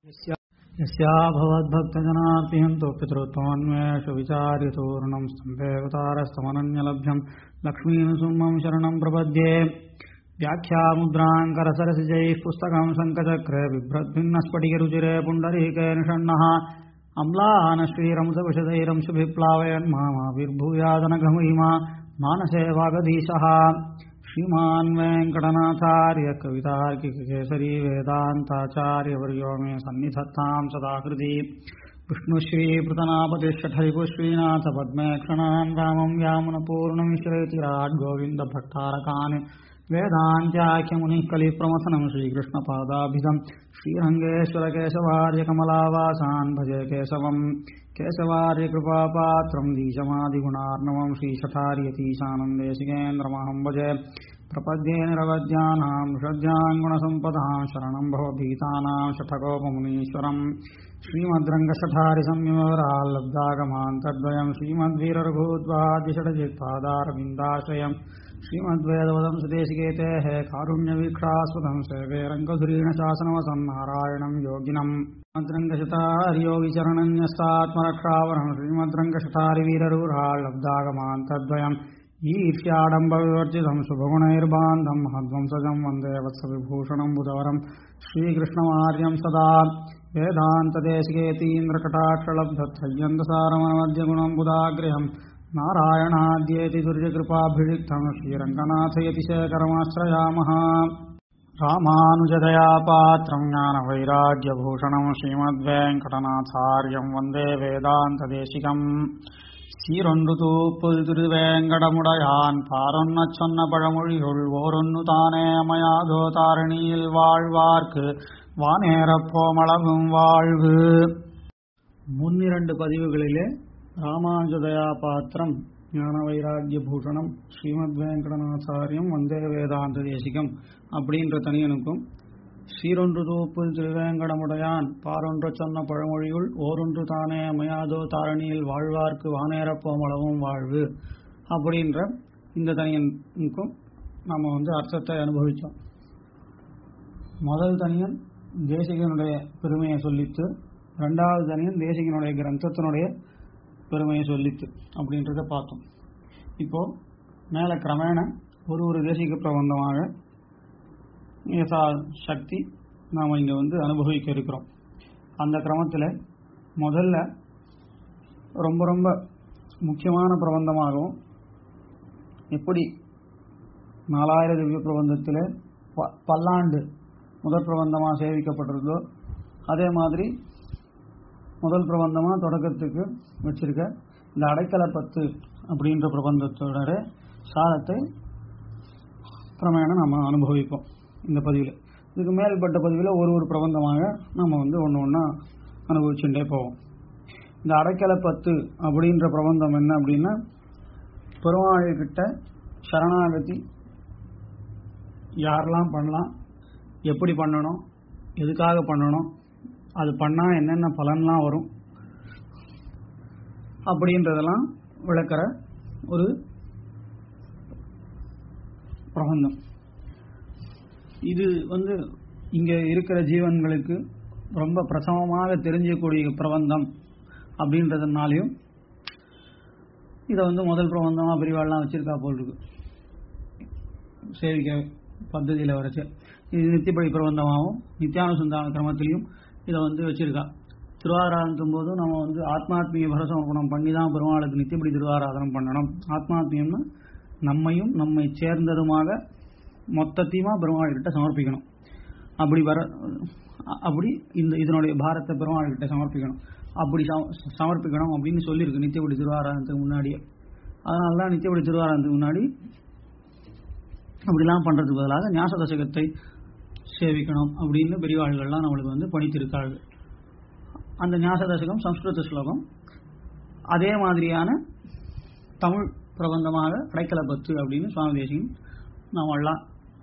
यस्या भवद्भक्तजनार्तिहन्तो पितृत्वान्वेषु विचार्यतोरणम् स्तम्भेवतारस्तमनन्यलभ्यम् लक्ष्मीनुसुम्मम् शरणम् प्रपद्ये व्याख्यामुद्राङ्करसरसिजैः पुस्तकम् शङ्खचक्रे बिभ्रद्भिन्नस्फटिकरुचिरे पुण्डरीके निषण्णः अम्लानश्रीरमुदविशदैरंशुभिप्लावयन् मामाविर्भूयादनघमहिमा मानसे वागधीशः श्रीमान् वेङ्कटनाथार्य कवितार्किककेसरी वेदान्ताचार्यवर्यो मे सन्निधत्ताम् सदाकृति विष्णुश्रीपृतनापतिष्ठरिपुश्रीनाथ पद्मे क्षणान् रामम् यामुनपूर्णमिश्रयतिराट् गोविन्दभट्टारकान् वेदान्त्याख्यमुनिः कलिप्रमथनम् श्रीकृष्णपादाभिधम् श्रीरङ्गेश्वरकेशवार्यकमलावासान् भजे केशवम् केशवार्यकृपापात्रम् दीशमादिगुणार्णवम् श्रीशठार्यतीशानन्देशिकेन्द्रमहम् भजे प्रपद्ये निरवद्यानाम् षड्याम् गुणसम्पदाम् शरणम् भवभीतानाम् शठकोपमुनीश्वरम् श्रीमद्रङ्गशठारिसंयमवराल्लब्धागमान् तद्वयम् श्रीमद्वीररघूद्वादिषडजित्पादारविन्दाश्रयम् श्रीमद्वेदवदम् सुदेशिकेतेः कारुण्यवीक्षास्पदम् सेवे रङ्गधुरीणशासनवसन्नारायणम् योगिनम् मद्रङ्गशतार्योगिचरणन्यस्तात्मरक्षावरम् श्रीमद्रङ्गशतारिवीररूढाल्लब्धागमान् तद्वयम् ईर्ष्याडम्बविवर्जितम् शुभगुणैर्बान्धम् महध्वंसजम् वन्दे वत्सविभूषणम् बुधवरम् श्रीकृष्णमार्यम् सदा वेदान्तदेशिकेतीन्द्रकटाक्षलब्धत्रय्यन्तसारमनमद्यगुणम् बुधाग्र्यहम् नारायणाद्येति दुर्यकृपाभिषिक्तम् श्रीरङ्गनाथयति शेखरमाश्रयामः रामानुजदया पात्रम् ज्ञानवैराग्यभूषणम् श्रीमद्वेङ्कटनाथार्यम् वन्दे वेदान्तदेशिकम् சீரொன்று தூப்புல் திருவேங்கடமுடையான் பாரொன்ன சொன்ன பழமொழியுள் ஓரொன்னு தானே அமையாதோ தாரணியில் வாழ்வார்க்கு வானேரப்போமளவும் வாழ்வு முன்னிரண்டு பதிவுகளிலே ராமானுஜதயா பாத்திரம் ஞான வைராகிய பூஷணம் ஸ்ரீமத் வெங்கடநாச்சாரியம் வந்தே வேதாந்த தேசிகம் அப்படின்ற தனியனுக்கும் சீரொன்று தூப்புல் திருவேங்கடமுடையான் பாரொன்று சொன்ன பழமொழியுள் ஓரொன்று தானே அமையாதோ தாரணியில் வாழ்வார்க்கு வானேரப்போமளவும் வாழ்வு அப்படின்ற இந்த தனியனுக்கும் நம்ம வந்து அர்த்தத்தை அனுபவித்தோம் முதல் தனியன் தேசிகனுடைய பெருமையை சொல்லித்து ரெண்டாவது தனியன் தேசிகனுடைய கிரந்தத்தினுடைய பெருமையை சொல்லித்து அப்படின்றத பார்த்தோம் இப்போ மேல கிரமேண ஒரு ஒரு தேசிக பிரபந்தமாக யசா சக்தி நாம் இங்கே வந்து அனுபவிக்க இருக்கிறோம் அந்த கிரமத்தில் முதல்ல ரொம்ப ரொம்ப முக்கியமான பிரபந்தமாகவும் எப்படி நாலாயிர திவ்ய பிரபந்தத்தில் ப பல்லாண்டு முதல் பிரபந்தமாக சேவிக்கப்பட்டிருந்தோ அதே மாதிரி முதல் பிரபந்தமாக தொடக்கத்துக்கு வச்சிருக்க இந்த அடைக்கல பத்து அப்படின்ற பிரபந்தத்தோட சாரத்தை கிரமேண நம்ம அனுபவிப்போம் இந்த பதிவில் இதுக்கு மேல்பட்ட பதிவில் ஒரு ஒரு பிரபந்தமாக நம்ம வந்து ஒன்று ஒன்றா அனுபவிச்சுட்டே போவோம் இந்த அடைக்கல பத்து அப்படின்ற பிரபந்தம் என்ன அப்படின்னா பெருமாள்கிட்ட சரணாகதி யாரெல்லாம் பண்ணலாம் எப்படி பண்ணணும் எதுக்காக பண்ணணும் அது பண்ணால் என்னென்ன பலன்லாம் வரும் அப்படின்றதெல்லாம் விளக்கிற ஒரு பிரபந்தம் இது வந்து இங்க இருக்கிற ஜீவன்களுக்கு ரொம்ப பிரசவமாக தெரிஞ்சக்கூடிய பிரபந்தம் அப்படின்றதுனாலையும் இதை வந்து முதல் பிரபந்தமாக பிரிவாள்லாம் வச்சிருக்கா போல் இருக்கு சேவிக்க பద్ధதியில் வரைச்சு இது நித்தியப்படி பிரபந்தமாகவும் நித்தியானுசந்தான கிரமத்திலையும் இதை வந்து வச்சிருக்கா திருவாராதனம் போதும் நம்ம வந்து ஆத்மாத்மிய பரசமர்ப்பணம் பண்ணி தான் பெருமாளுக்கு நித்தியப்படி திருவாராதனம் பண்ணணும் ஆத்மாத்மியம்னா நம்மையும் நம்மை சேர்ந்ததுமாக மொத்தத்தையுமா பெருமாள்கிட்ட சமர்ப்பிக்கணும் அப்படி வர அப்படி இந்த இதனுடைய பாரத்தை பெருமாள்கிட்ட சமர்ப்பிக்கணும் அப்படி சமர்ப்பிக்கணும் அப்படின்னு சொல்லியிருக்கு நித்தியபடி திருவாராயணத்துக்கு முன்னாடியே அதனால தான் நித்தியபடி திருவாராயணத்துக்கு முன்னாடி அப்படிலாம் பண்ணுறதுக்கு பதிலாக ஞாச தசகத்தை சேவிக்கணும் அப்படின்னு பெரியவாள்கள்லாம் நம்மளுக்கு வந்து பணித்திருக்கார்கள் அந்த ஞாச தசகம் சம்ஸ்கிருத ஸ்லோகம் அதே மாதிரியான தமிழ் பிரபந்தமாக அடைக்கல பத்து அப்படின்னு சுவாமி தேசிகன் நாமெல்லாம்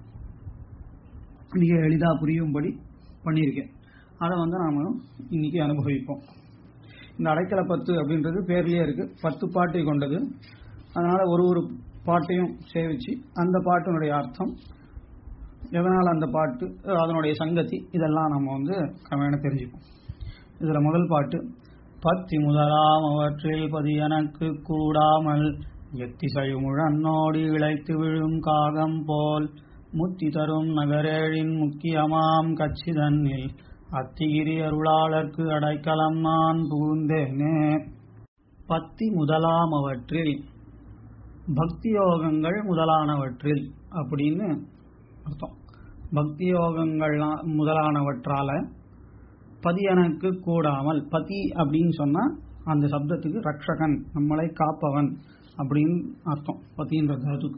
மிக எளிதாக புரியும்படி பண்ணியிருக்கேன் அதை வந்து நாம் இன்னைக்கு அனுபவிப்போம் இந்த அடைக்கல பத்து அப்படின்றது பேர்லேயே இருக்கு பத்து பாட்டை கொண்டது அதனால ஒரு ஒரு பாட்டையும் சேவிச்சு அந்த பாட்டினுடைய அர்த்தம் எதனால் அந்த பாட்டு அதனுடைய சங்கதி இதெல்லாம் நம்ம வந்து கிரமேண தெரிஞ்சுப்போம் இதில் முதல் பாட்டு பத்தி முதலாம் அவற்றில் பதி எனக்கு கூடாமல் எத்திசை முழன்னோடி இழைத்து விழும் காகம் போல் முத்தி தரும் நகரேழின் முக்கியமாம் கச்சிதன்னில் அத்திகிரி அருளாளர்க்கு அடைக்கலம் நான் புகுந்தேனே பத்தி முதலாம் அவற்றில் பக்தி யோகங்கள் முதலானவற்றில் அப்படின்னு அர்த்தம் பக்தி யோகங்கள் முதலானவற்றால பதி எனக்கு கூடாமல் பதி அப்படின்னு சொன்னா அந்த சப்தத்துக்கு ரக்ஷகன் நம்மளை காப்பவன் அப்படின்னு அர்த்தம் பதின்ற தாதுக்கு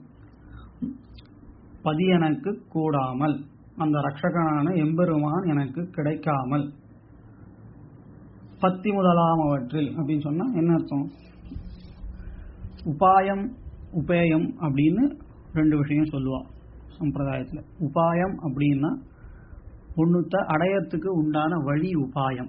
பதி எனக்கு கூடாமல் அந்த ரக்ஷகனான எம்பெருமான் எனக்கு கிடைக்காமல் பத்தி முதலாமவற்றில் அப்படின்னு சொன்னா என்ன அர்த்தம் உபாயம் உபேயம் அப்படின்னு ரெண்டு விஷயம் சொல்லுவான் சம்பிரதாயத்தில் உபாயம் அப்படின்னா ஒன்றுத்த அடையத்துக்கு உண்டான வழி உபாயம்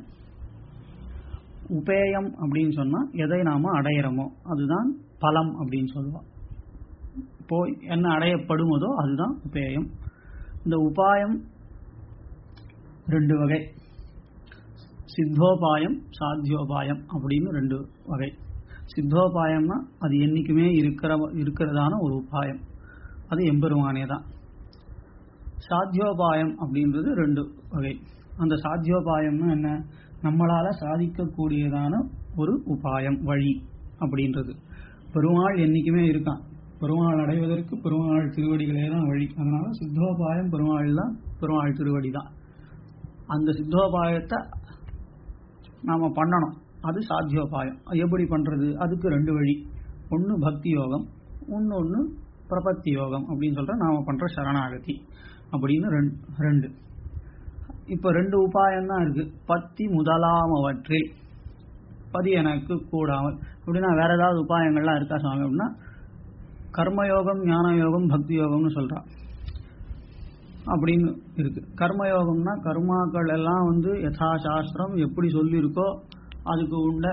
உபேயம் அப்படின்னு சொன்னால் எதை நாம அடையிறோமோ அதுதான் பலம் அப்படின்னு சொல்லுவான் இப்போ என்ன அடையப்படுமதோ அதுதான் உபேயம் இந்த உபாயம் ரெண்டு வகை சித்தோபாயம் சாத்தியோபாயம் அப்படின்னு ரெண்டு வகை சித்தோபாயம்னா அது என்றைக்குமே இருக்கிற இருக்கிறதான ஒரு உபாயம் அது எம்பெருமானே தான் சாத்தியோபாயம் அப்படின்றது ரெண்டு வகை அந்த சாத்தியோபாயம்னா என்ன நம்மளால சாதிக்கக்கூடியதான ஒரு உபாயம் வழி அப்படின்றது பெருமாள் என்னைக்குமே இருக்கான் பெருமாள் அடைவதற்கு பெருமாள் திருவடிகளே தான் வழி அதனால சித்தோபாயம் பெருமாள் தான் பெருமாள் திருவடி தான் அந்த சித்தோபாயத்தை நாம பண்ணணும் அது சாத்தியோபாயம் எப்படி பண்றது அதுக்கு ரெண்டு வழி ஒன்று பக்தி யோகம் இன்னொன்று பிரபத்தி யோகம் அப்படின்னு சொல்ற நாம பண்ற சரணாகதி அப்படின்னு ரெண்டு இப்ப ரெண்டு உபாயம் தான் இருக்கு பத்தி முதலாமவற்றில் பதி எனக்கு கூடாமல் அப்படின்னா வேற ஏதாவது உபாயங்கள்லாம் இருக்கா சுவாமி அப்படின்னா கர்மயோகம் ஞான யோகம் பக்தி யோகம்னு சொல்றான் அப்படின்னு இருக்கு கர்மயோகம்னா கர்மாக்கள் எல்லாம் வந்து யதா சாஸ்திரம் எப்படி சொல்லியிருக்கோ அதுக்கு உண்ட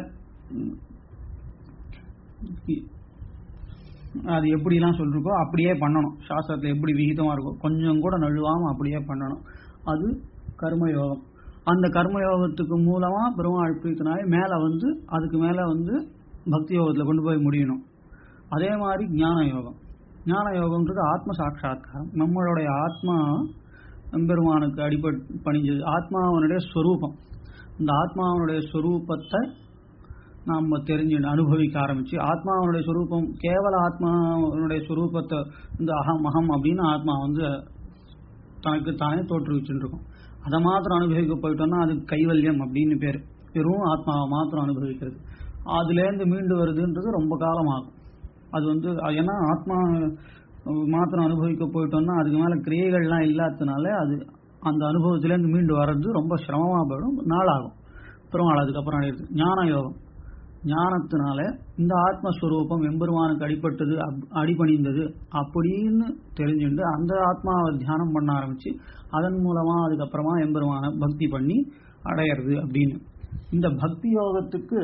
அது எப்படிலாம் சொல்லிருக்கோ அப்படியே பண்ணணும் சாஸ்திரத்தில் எப்படி விகிதமாக இருக்கோ கொஞ்சம் கூட நழுவாமல் அப்படியே பண்ணணும் அது கர்மயோகம் அந்த கர்மயோகத்துக்கு மூலமாக பெருமாள் பிரீத்தனாலே மேலே வந்து அதுக்கு மேலே வந்து பக்தி யோகத்தில் கொண்டு போய் முடியணும் அதே மாதிரி ஞான யோகம் ஞான யோகம்ன்றது ஆத்ம சாட்சா்காரம் நம்மளுடைய ஆத்மா எம்பெருமானுக்கு அடிபட் பணிஞ்சது ஆத்மாவனுடைய ஸ்வரூபம் இந்த ஆத்மாவனுடைய ஸ்வரூபத்தை நாம் தெரிஞ்சு அனுபவிக்க ஆரம்பிச்சு ஆத்மாவனுடைய ஸ்வரூபம் கேவல ஆத்மாவனுடைய ஸ்வரூபத்தை இந்த அகம் அகம் அப்படின்னு ஆத்மா வந்து தனக்கு தானே தோற்றுவிச்சுட்டு இருக்கும் அதை மாத்திரம் அனுபவிக்க போயிட்டோம்னா அது கைவல்யம் அப்படின்னு பேர் வெறும் ஆத்மாவை மாத்திரம் அனுபவிக்கிறது அதுலேருந்து மீண்டு வருதுன்றது ரொம்ப காலம் ஆகும் அது வந்து ஏன்னா ஆத்மா மாத்திரம் அனுபவிக்க போயிட்டோம்னா அதுக்கு மேலே கிரியைகள்லாம் இல்லாததுனால அது அந்த அனுபவத்திலேருந்து மீண்டு வர்றது ரொம்ப சிரமமாக போயிடும் நாளாகும் பெருமாள் அதுக்கப்புறம் அடையிறது ஞான யோகம் ஞானத்தினால இந்த ஆத்மஸ்வரூபம் எம்பெருமானுக்கு அடிப்பட்டது அடிபணிந்தது அப்படின்னு தெரிஞ்சுட்டு அந்த ஆத்மாவை தியானம் பண்ண ஆரம்பிச்சு அதன் மூலமா அதுக்கப்புறமா எம்பெருமான பக்தி பண்ணி அடையிறது அப்படின்னு இந்த பக்தி யோகத்துக்கு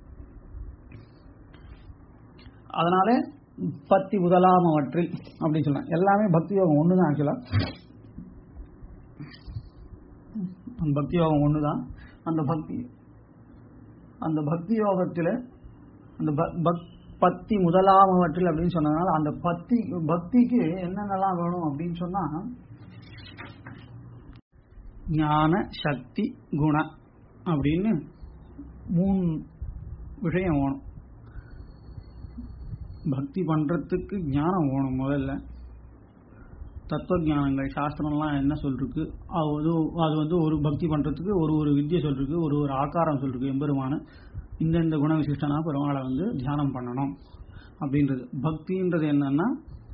அதனால பத்தி முதலாமவற்றில் அப்படின்னு சொல்லலாம் எல்லாமே பக்தி யோகம் ஒண்ணுதான் ஆக்சுவலா அந்த பக்தி யோகம் ஒண்ணுதான் அந்த பக்தி அந்த பக்தி யோகத்தில் அந்த பக்தி முதலாமவற்றில் அப்படின்னு சொன்னதுனால அந்த பக்தி பக்திக்கு என்னென்னலாம் வேணும் அப்படின்னு சொன்னா ஞான சக்தி குண அப்படின்னு மூணு விஷயம் வேணும் பக்தி பண்றதுக்கு ஞானம் வேணும் முதல்ல தத்துவ ஞானங்கள் சாஸ்திரம்லாம் என்ன சொல்லிருக்கு அது அது வந்து ஒரு பக்தி பண்றதுக்கு ஒரு ஒரு வித்தியை சொல்லிருக்கு ஒரு ஒரு ஆக்காரம் சொல்லிருக்கு எம்பெருமான இந்தந்த குண விசிஷ்டனா பெருமாளை வந்து தியானம் பண்ணணும் அப்படின்றது பக்தின்றது என்னன்னா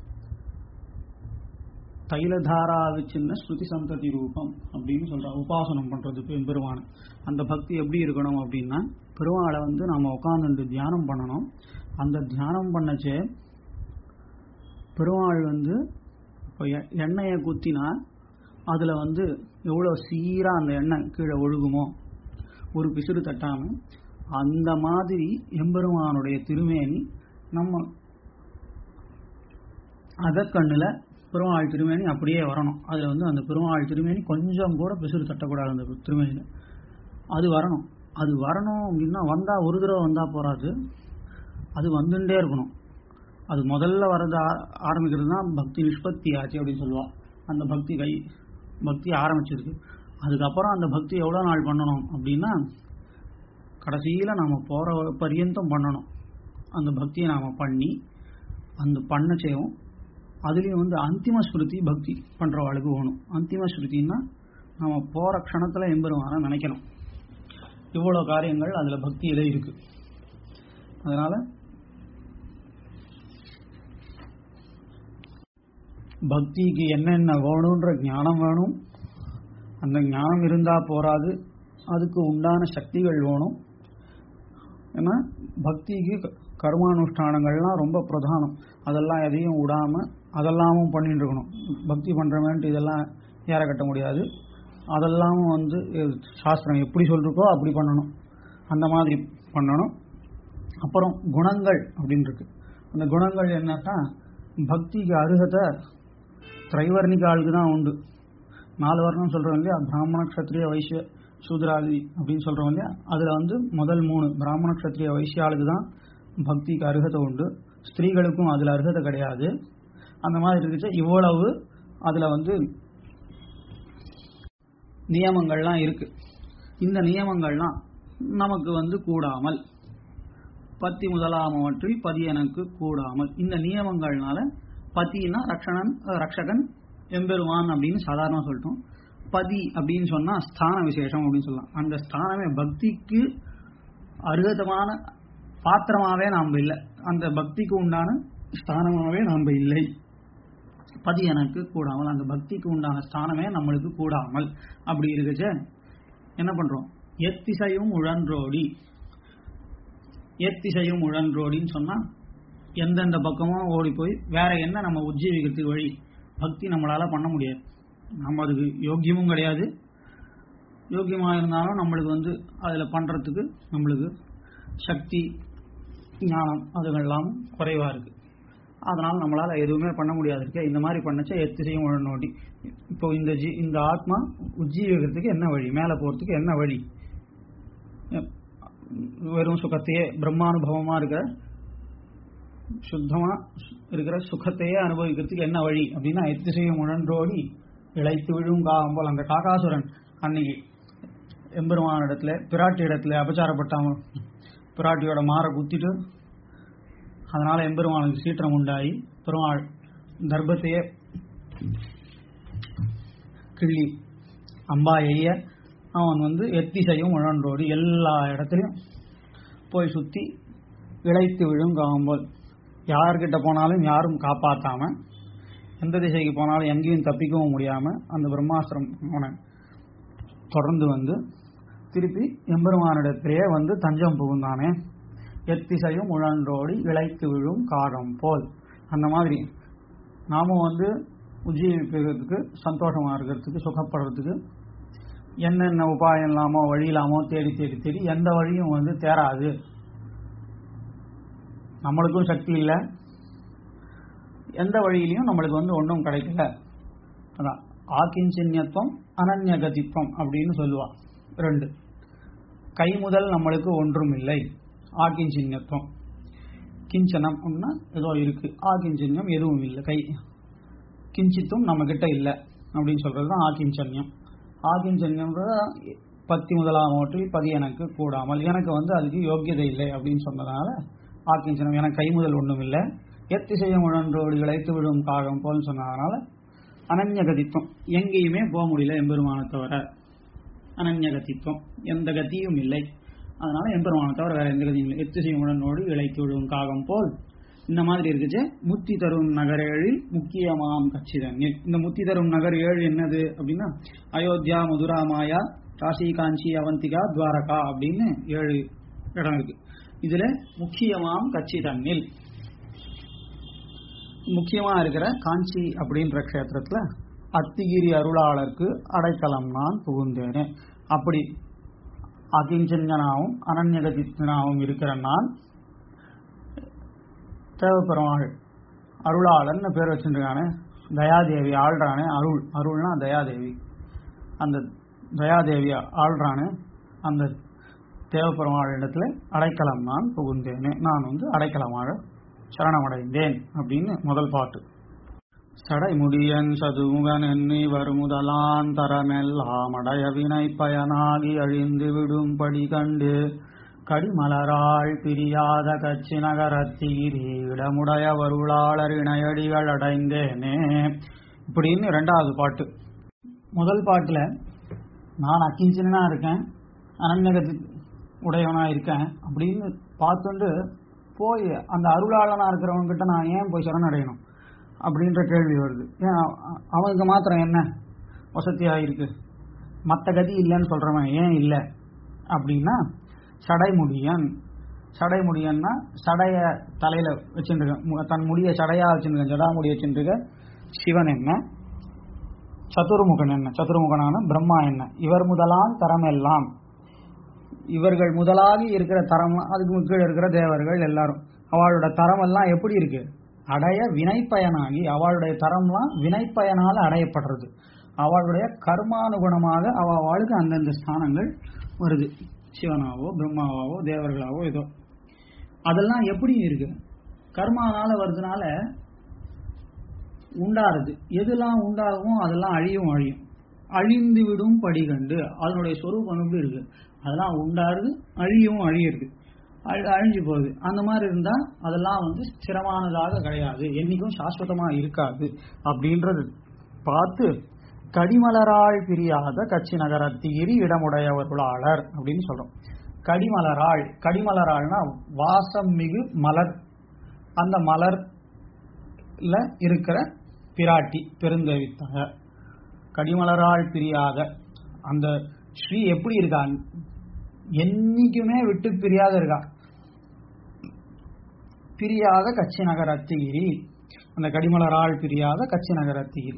தைலதாரா சின்ன ஸ்ருதி சந்ததி ரூபம் அப்படின்னு சொல்ற உபாசனம் பண்றதுக்கு பெருமான அந்த பக்தி எப்படி இருக்கணும் அப்படின்னா பெருமாளை வந்து நாம உட்காந்துட்டு தியானம் பண்ணணும் அந்த தியானம் பண்ணச்சே பெருமாள் வந்து இப்போ எண்ணெயை குத்தினா அதில் வந்து எவ்வளோ சீராக அந்த எண்ணெய் கீழே ஒழுகுமோ ஒரு பிசுறு தட்டாம அந்த மாதிரி எம்பெருமானுடைய திருமேனி நம்ம அகக்கண்ணில் பெருமாள் திருமேனி அப்படியே வரணும் அதில் வந்து அந்த பெருமாள் திருமேனி கொஞ்சம் கூட பிசுறு தட்டக்கூடாது அந்த திருமேனியில் அது வரணும் அது வரணும் அப்படின்னா வந்தால் ஒரு தடவை வந்தால் போகாது அது வந்துட்டே இருக்கணும் அது முதல்ல வரது ஆ- ஆரம்பிக்கிறது தான் பக்தி நிஷ்பத்தி ஆச்சு அப்படின்னு சொல்லுவா அந்த பக்தி கை பக்தி ஆரம்பிச்சிருக்கு அதுக்கப்புறம் அந்த பக்தி எவ்வளோ நாள் பண்ணணும் அப்படின்னா கடைசியில் நாம் போகிற பரியந்தம் பண்ணணும் அந்த பக்தியை நாம் பண்ணி அந்த பண்ண செய்வோம் அதுலேயும் வந்து அந்திம ஸ்மிருதி பக்தி பண்ணுறவாளுக்கு வேணும் அந்திம ஸ்மிருதின்னா நம்ம போகிற க்ஷணத்தில் எம்பெருமான நினைக்கணும் இவ்வளோ காரியங்கள் அதில் பக்தியில் இருக்குது அதனால் பக்திக்கு என்னென்ன வேணுன்ற ஞானம் வேணும் அந்த ஞானம் இருந்தால் போராது அதுக்கு உண்டான சக்திகள் வேணும் ஏன்னா பக்திக்கு க- கர்மானுஷ்டானங்கள்லாம் ரொம்ப பிரதானம் அதெல்லாம் எதையும் விடாமல் அதெல்லாமும் பண்ணிட்டு இருக்கணும் பக்தி பண்ணுறமேன்ட்டு இதெல்லாம் ஏற கட்ட முடியாது அதெல்லாமும் வந்து எ- சாஸ்திரம் எப்படி சொல்லிருக்கோ அப்படி பண்ணணும் அந்த மாதிரி பண்ணணும் அப்புறம் குணங்கள் அப்படின்னு இருக்கு அந்த குணங்கள் என்னன்னா பக்திக்கு அருகதை திரைவர்ணிக ஆளுக்கு தான் உண்டு நாலு வர்ணம் சொல்றோம் இல்லையா பிராமண க்ஷத்ரிய வைசிய சூத்ராதி அப்படின்னு சொல்றோம் இல்லையா அதுல வந்து முதல் மூணு பிராமண க்ஷத்ரிய வைசிய ஆளுக்கு தான் பக்திக்கு அருகதை உண்டு ஸ்திரீகளுக்கும் அதுல அருகதை கிடையாது அந்த மாதிரி இருந்துச்சு இவ்வளவு அதுல வந்து நியமங்கள்லாம் இருக்கு இந்த நியமங்கள்லாம் நமக்கு வந்து கூடாமல் பத்தி முதலாமவற்றில் பதி எனக்கு கூடாமல் இந்த நியமங்கள்னால பத்தினா ரக்ஷணன் அஹ், ரக்ஷகன் எம்பெருமான் அப்படின்னு சாதாரணமா சொல்லிட்டோம் பதி அப்படின்னு சொன்னா ஸ்தான விசேஷம் அப்படின்னு சொல்லலாம் அந்த ஸ்தானமே பக்திக்கு அருகதமான பாத்திரமாவே நாம் இல்லை அந்த பக்திக்கு உண்டான ஸ்தானமாவே நாம் இல்லை பதி எனக்கு கூடாமல் அந்த பக்திக்கு உண்டான ஸ்தானமே நம்மளுக்கு கூடாமல் அப்படி இருக்குச்சு என்ன பண்றோம் எத்திசையும் உழன்றோடி எத்திசையும் உழன்றோடின்னு சொன்னா எந்தெந்த பக்கமும் ஓடி போய் வேற என்ன நம்ம உஜ்ஜீவிக்கிறதுக்கு வழி பக்தி நம்மளால பண்ண முடியாது நம்ம அதுக்கு யோக்கியமும் கிடையாது யோக்கியமா இருந்தாலும் நம்மளுக்கு வந்து அதுல பண்றதுக்கு நம்மளுக்கு சக்தி ஞானம் அதுகெல்லாம் குறைவா இருக்கு அதனால நம்மளால எதுவுமே பண்ண முடியாது இருக்கு இந்த மாதிரி பண்ணச்சா எத்திசையும் உழநோடி இப்போ இந்த ஜீ இந்த ஆத்மா உஜ்ஜீவிக்கிறதுக்கு என்ன வழி மேலே போறதுக்கு என்ன வழி வெறும் சுகத்தையே பிரம்மானுபவமா இருக்கிற சுத்தமா இருக்கிற சுகத்தையே அனுபவிக்கிறதுக்கு என்ன வழி அப்படின்னா எத்திசையும் உழன்றோடி இழைத்து விழும் காகம் போல் அந்த காகாசுரன் அன்னைக்கு எம்பெருமான இடத்துல பிராட்டி இடத்துல அபச்சாரப்பட்டாம பிராட்டியோட மாற குத்திட்டு அதனால எம்பெருமானுக்கு சீற்றம் உண்டாகி பெருமாள் தர்ப்பத்தையே கிள்ளி அம்பா எய்ய அவன் வந்து எத்திசையும் உழன்றோடி எல்லா இடத்துலையும் போய் சுத்தி இழைத்து விழும் காம்போல் யார்கிட்ட போனாலும் யாரும் காப்பாத்தாம எந்த திசைக்கு போனாலும் எங்கேயும் தப்பிக்கவும் முடியாம அந்த பிரம்மாஸ்திரம் அவனை தொடர்ந்து வந்து திருப்பி எம்பெருமானிடத்திலேயே வந்து தஞ்சம் புகுந்தானே எத்திசையும் உழன்றோடி இழைத்து விழும் காகம் போல் அந்த மாதிரி நாமும் வந்து உஜ்ஜீவிக்கிறதுக்கு சந்தோஷமா இருக்கிறதுக்கு சுகப்படுறதுக்கு என்னென்ன உபாயம் இல்லாமோ வழி இல்லாமோ தேடி தேடி தேடி எந்த வழியும் வந்து தேராது நம்மளுக்கும் சக்தி இல்லை எந்த வழியிலையும் நம்மளுக்கு வந்து ஒன்றும் கிடைக்கல அதான் ஆக்கிஞ்சின்யத்துவம் அனன்யகதித்வம் அப்படின்னு சொல்லுவா ரெண்டு கை முதல் நம்மளுக்கு ஒன்றும் இல்லை ஆக்கிஞ்சின்யத்துவம் கிஞ்சனம் அப்படின்னா ஏதோ இருக்கு ஆக்கிஞ்சன்யம் எதுவும் இல்லை கை கிஞ்சித்தும் நம்ம கிட்ட இல்லை அப்படின்னு சொல்றது தான் ஆக்கிஞ்சன்யம் ஆக்கிஞ்சன்யம்ன்றது பத்தி முதலாமவற்றில் பதி எனக்கு கூடாமல் எனக்கு வந்து அதுக்கு யோக்கியதை இல்லை அப்படின்னு சொன்னதுனால ஆக்கிஞ்சனம் எனக்கு கை முதல் ஒன்றும் இல்லை எத்திசையும் உழன்றோடு இழைத்து விடும் காகம் போல் சொன்னதுனால அனன்யகதித்துவம் எங்கேயுமே போக முடியல எம்பெருமானை தவிர அனன்யகதித்துவம் எந்த கதியும் இல்லை அதனால எம்பெருமானை தவிர வேற எந்த கதியும் இல்லை எத்திசையும் உடனோடு இழைத்து விடும் காகம் போல் இந்த மாதிரி இருக்குச்சு முத்தி தரும் நகர் ஏழில் முக்கியமாம் கச்சிதன்யில் இந்த முத்தி தரும் நகர் ஏழு என்னது அப்படின்னா அயோத்தியா மதுரா மாயா காசி காஞ்சி அவந்திகா துவாரகா அப்படின்னு ஏழு இடம் இருக்கு இதுல முக்கியமாம் கச்சிதன்னில் முக்கியமா இருக்கிற காஞ்சி அப்படின்ற க்ஷேத்திரத்துல அத்திகிரி அருளாளருக்கு அடைக்கலம் நான் புகுந்தேனே அப்படி அகிஞ்சனாவும் அனன்யகதித்தனாவும் இருக்கிற நான் தேவப்பெருமாள் அருளாளன் பேர் வச்சிருக்கானே தயாதேவி ஆள்றானே அருள் அருள்னா தயாதேவி அந்த தயாதேவி ஆள்றானே அந்த தேவப்பெருமாள் இடத்துல அடைக்கலம் நான் புகுந்தேனே நான் வந்து அடைக்கலமாக சரணமடைந்தேன் அப்படின்னு முதல் பாட்டு சடைமுடியன் சதுமுகன் எண்ணி வருமுதலான் தரமெல்லாம் அடைய வினை பயனாகி அழிந்து விடும்படி கண்டு கடிமலராள் பிரியாத கச்சி நகரத்தீரி இடமுடைய வருளாளர் இணையடிகள் அடைந்தேனே இப்படின்னு இரண்டாவது பாட்டு முதல் பாட்டுல நான் அக்கிஞ்சனா இருக்கேன் அனன்யகதி உடையவனா இருக்கேன் அப்படின்னு பார்த்துட்டு போய் அந்த அருளாளனா இருக்கிறவங்க கிட்ட நான் ஏன் போய் சரணடையணும் அப்படின்ற கேள்வி வருது ஏன் அவனுக்கு மாத்திரம் என்ன வசதியா இருக்கு மற்ற கதி இல்லைன்னு சொல்றவன் ஏன் இல்லை அப்படின்னா சடைமுடியன் சடைமுடியன்னா சடைய தலையில வச்சுருக்க தன் முடிய சடையா வச்சுருக்க ஜடாமுடிய வச்சுருக்க சிவன் என்ன சதுர்முகன் என்ன சதுர்முகனான பிரம்மா என்ன இவர் முதலாம் தரம் எல்லாம் இவர்கள் முதலாகி இருக்கிற தரம் அதுக்கு கீழே இருக்கிற தேவர்கள் எல்லாரும் அவளோட தரம் எல்லாம் எப்படி இருக்கு அடைய வினைப்பயனாகி அவளுடைய தரம்லாம் வினைப்பயனால அடையப்படுறது அவளுடைய கர்மானுகுணமாக அவ அவளுக்கு அந்தந்த ஸ்தானங்கள் வருது சிவனாவோ பிரம்மாவாவோ தேவர்களாவோ ஏதோ அதெல்லாம் எப்படி இருக்கு கர்மானால வருதுனால உண்டாருது எதெல்லாம் உண்டாகுமோ அதெல்லாம் அழியும் அழியும் அழிந்து விடும் படிகண்டு அதனுடைய சொரூபம் எப்படி இருக்கு அதெல்லாம் உண்டாருது அழியும் அழியிறது அழிஞ்சு போகுது அந்த மாதிரி இருந்தா அதெல்லாம் வந்து ஸ்திரமானதாக கிடையாது என்னைக்கும் சாஸ்வதமா இருக்காது அப்படின்றது பார்த்து கடிமலராள் பிரியாத கட்சி நகரத்தீரி இடமுடையவர்களாளர் அப்படின்னு சொல்றோம் கடிமலராள் கடிமலராள்னா வாசம் மிகு மலர் அந்த மலர்ல இருக்கிற பிராட்டி பெருந்தவித்தக கடிமலராள் பிரியாத அந்த ஸ்ரீ எப்படி இருக்கா என்னைக்குமே விட்டு பிரியாத இருக்கா பிரியாத கட்சி நகரத்திகிரி அந்த கடிமலரால் பிரியாத கட்சி நகரத்திகிரி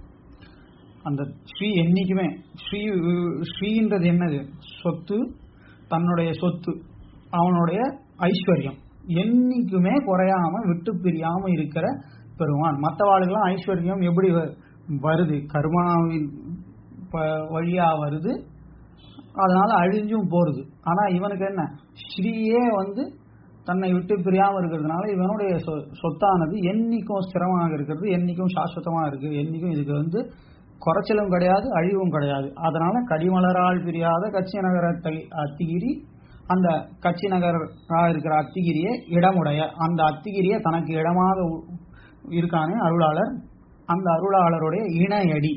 அந்த ஸ்ரீ என்னைக்குமே ஸ்ரீ ஸ்ரீன்றது என்னது சொத்து தன்னுடைய சொத்து அவனுடைய ஐஸ்வர்யம் என்னைக்குமே குறையாம விட்டு பிரியாம இருக்கிற பெருமான் மற்றவாளுக்கெல்லாம் ஐஸ்வர்யம் எப்படி வருது கர்மாவின் வழியா வருது அதனால அழிஞ்சும் போறது ஆனா இவனுக்கு என்ன ஸ்ரீயே வந்து தன்னை விட்டு பிரியாம இருக்கிறதுனால இவனுடைய சொத்தானது என்னைக்கும் ஸ்திரமாக இருக்கிறது என்னைக்கும் சாஸ்வதமா இருக்கு என்னைக்கும் இதுக்கு வந்து குறைச்சலும் கிடையாது அழிவும் கிடையாது அதனால கடிமலரால் பிரியாத கட்சி நகர அத்திகிரி அந்த கட்சி நகரா இருக்கிற அத்திகிரியை இடமுடைய அந்த அத்திகிரியை தனக்கு இடமாக இருக்கானே அருளாளர் அந்த அருளாளருடைய இணையடி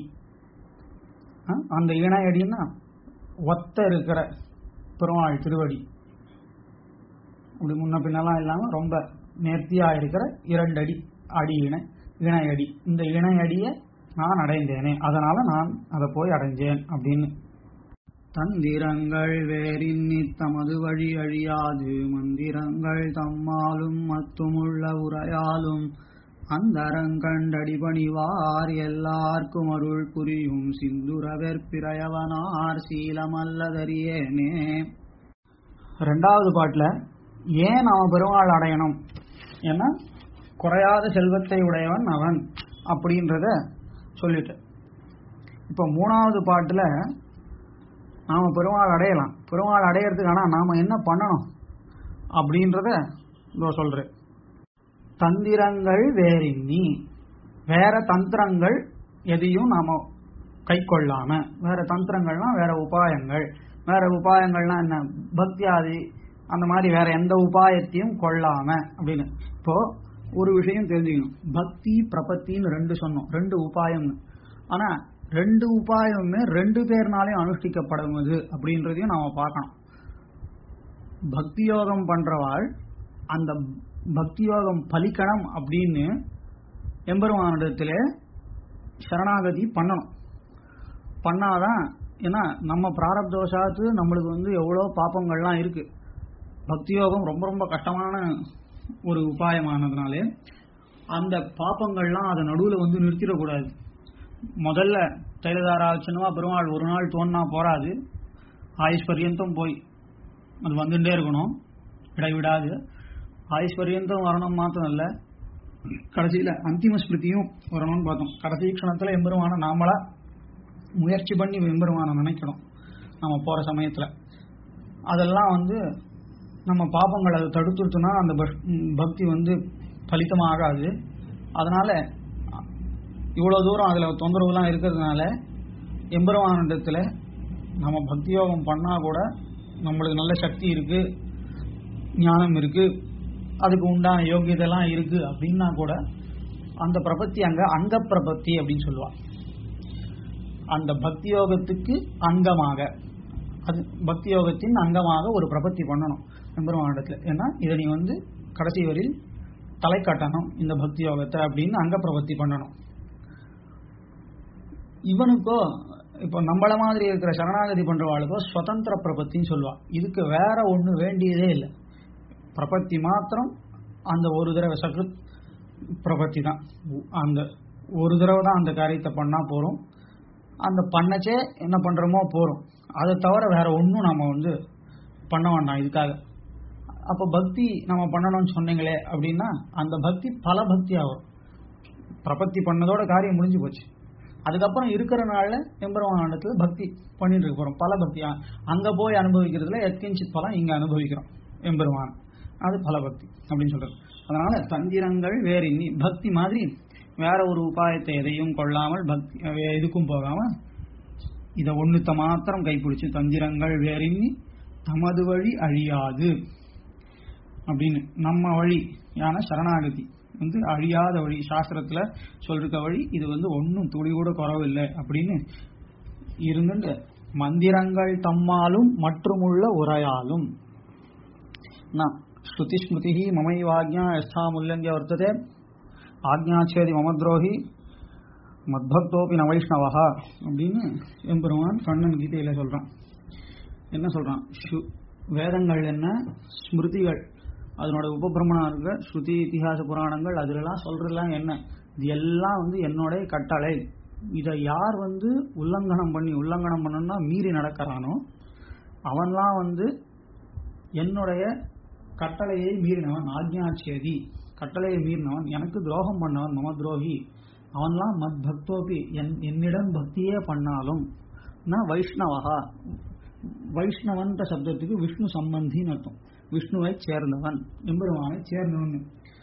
அந்த இணையடின்னா ஒத்த இருக்கிற பெருமாள் திருவடி அப்படி முன்ன பின்னெல்லாம் இல்லாம ரொம்ப நேர்த்தியா இருக்கிற இரண்டு அடி அடி இணை இணையடி இந்த இணையடியை நான் அடைந்தேனே அதனால நான் அதை போய் அடைஞ்சேன் அப்படின்னு தந்திரங்கள் வேறின்னி தமது வழி அழியாது மந்திரங்கள் தம்மாலும் மத்துமுள்ள உரையாலும் அந்தரங்கண்டடிபணிவார் எல்லார்க்கும் அருள் புரியும் சிந்துரவெற்பிறையவனார் சீலமல்லதறியேனே ரெண்டாவது பாட்டுல ஏன் அவன் பெருமாள் அடையணும் ஏன்னா குறையாத செல்வத்தை உடையவன் அவன் அப்படின்றத சொல்லிட்டு இப்ப மூணாவது பாட்டுல நாம பெருமாள் அடையலாம் பெருமாள் அடையறதுக்கு ஆனா நாம என்ன பண்ணணும் அப்படின்றத இதோ சொல்றேன் தந்திரங்கள் வேறின்னி வேற தந்திரங்கள் எதையும் நாம கை கொள்ளாம வேற தந்திரங்கள்னா வேற உபாயங்கள் வேற உபாயங்கள்னா என்ன பக்தியாதி அந்த மாதிரி வேற எந்த உபாயத்தையும் கொள்ளாம அப்படின்னு இப்போ ஒரு விஷயம் தெரிஞ்சுக்கணும் பக்தி பிரபத்தின்னு ரெண்டு சொன்னோம் ரெண்டு உபாயம்னு ஆனா ரெண்டு உபாயமுமே ரெண்டு பேர்னாலையும் அனுஷ்டிக்கப்படுவது அப்படின்றதையும் நாம பார்க்கணும் பக்தி யோகம் பண்றவாள் அந்த பக்தி யோகம் பலிக்கணும் அப்படின்னு எம்பெருமானிடத்துல சரணாகதி பண்ணணும் பண்ணாதான் ஏன்னா நம்ம பிராரப்தோஷாத்து நம்மளுக்கு வந்து எவ்வளோ பாப்பங்கள்லாம் இருக்கு பக்தி யோகம் ரொம்ப ரொம்ப கஷ்டமான ஒரு உபாயமானதுனாலே அந்த பாப்பங்கள்லாம் அதை நடுவில் வந்து நிறுத்திடக்கூடாது முதல்ல தைலதாரா சின்னமா பெருமாள் ஒரு நாள் தோன்னா போராது ஆயுஷ் பர்யந்தம் போய் அது வந்துட்டே இருக்கணும் இடைவிடாது ஆயுஷ் பர்யந்தம் வரணும் மாத்திரம் இல்லை கடைசியில அந்திம ஸ்மிருதியும் வரணும்னு பார்த்தோம் கடைசி க்ஷணத்துல எம்பெருமான நாமளா முயற்சி பண்ணி எம்பெருமான நினைக்கணும் நம்ம போற சமயத்துல அதெல்லாம் வந்து நம்ம பாப்பங்கள் அதை தடுத்துட்டுனா அந்த பக்- ம், பக்தி வந்து பலித்தமாக ஆகாது அதனால இவ்வளவு தூரம் அதுல தொந்தரவுலாம் இருக்கிறதுனால எம்பெருமானிடத்துல நம்ம பக்தி யோகம் பண்ணா கூட நம்மளுக்கு நல்ல சக்தி இருக்கு ஞானம் இருக்கு அதுக்கு உண்டான யோகியதெல்லாம் இருக்கு அப்படின்னா கூட அந்த பிரபத்தி அங்க அங்க பிரபத்தி அப்படின்னு சொல்லுவா அந்த பக்தி யோகத்துக்கு அங்கமாக அது பக்தி யோகத்தின் அங்கமாக ஒரு பிரபத்தி பண்ணணும் எம்பெருமானிடத்துல ஏன்னா இதை நீ வந்து கடைசி வரையில் தலை காட்டணும் இந்த பக்தி யோகத்தை அப்படின்னு அங்க பிரபத்தி பண்ணணும் இவனுக்கோ இப்போ நம்மள மாதிரி இருக்கிற சரணாகதி பண்றவாளுக்கோ சுதந்திர பிரபத்தின்னு சொல்லுவா இதுக்கு வேற ஒண்ணு வேண்டியதே இல்லை பிரபத்தி மாத்திரம் அந்த ஒரு தடவை சக்ருத் பிரபத்தி தான் அந்த ஒரு தடவை தான் அந்த காரியத்தை பண்ணா போறோம் அந்த பண்ணச்சே என்ன பண்றோமோ போறோம் அதை தவிர வேற ஒன்றும் நம்ம வந்து பண்ண வேண்டாம் இதுக்காக அப்போ பக்தி நம்ம பண்ணணும்னு சொன்னீங்களே அப்படின்னா அந்த பக்தி பல பக்தி ஆகும் பிரபத்தி பண்ணதோட காரியம் முடிஞ்சு போச்சு அதுக்கப்புறம் இருக்கிற நாள்ல எம்பெருமானத்துல பக்தி பண்ணிட்டு இருக்க போறோம் பல பக்தி அ- அங்க போய் அனுபவிக்கிறதுல எத்கிஞ்சித் பலம் இங்க அனுபவிக்கிறோம் எம்பெருமான் அது பல பக்தி அப்படின்னு சொல்றது அதனால தந்திரங்கள் வேற இன்னி பக்தி மாதிரி வேற ஒரு உபாயத்தை எதையும் கொள்ளாமல் பக்தி வே- எதுக்கும் போகாம இத ஒண்ணுத்த மாத்திரம் கைப்பிடிச்சு தந்திரங்கள் வேறின்னி தமது வழி அழியாது அப்படின்னு நம்ம வழி யான சரணாகதி வந்து அழியாத வழி சாஸ்திரத்துல சொல்ற வழி இது வந்து ஒன்றும் துளி கூட குறவில்லை அப்படின்னு இருந்துட்டு மந்திரங்கள் தம்மாலும் மற்றுமுள்ள உரையாலும் நான் ஸ்ருதி ஸ்மிருதி மமைவாக்ஞா யஸ்தாமுல்லங்கிய வர்த்ததே ஆக்ஞாச்சேதி மமத்ரோஹி மத்பக்தோபி ந வைஷ்ணவஹா அப்படின்னு எம்பெருமான் கண்ணன் கீதையில சொல்றான் என்ன சொல்றான் ஸ்ரு- வேதங்கள் என்ன ஸ்மிருதிகள் அதனோட உபபிரமணம் இருக்க ஸ்ருதி இதிகாச புராணங்கள் அதுலலாம் சொல்றதெல்லாம் என்ன இது எல்லாம் வந்து என்னோட கட்டளை இதை யார் வந்து உல்லங்கனம் பண்ணி உல்லங்கனம் பண்ணணும்னா மீறி நடக்கிறானோ அவன்லாம் வந்து என்னுடைய கட்டளையை மீறினவன் ஆக்ஞாச்சேதி கட்டளையை மீறினவன் எனக்கு துரோகம் பண்ணவன் மம துரோகி அவன்லாம் மத் பக்தோபி என் என்னிடம் பக்தியே பண்ணாலும் நான் வைஷ்ணவகா வைஷ்ணவன்ற சப்தத்துக்கு விஷ்ணு சம்பந்தின்னு அர்த்தம் விஷ்ணுவை சேர்ந்தவன் எம்பெருமானை சேர்ந்தவன்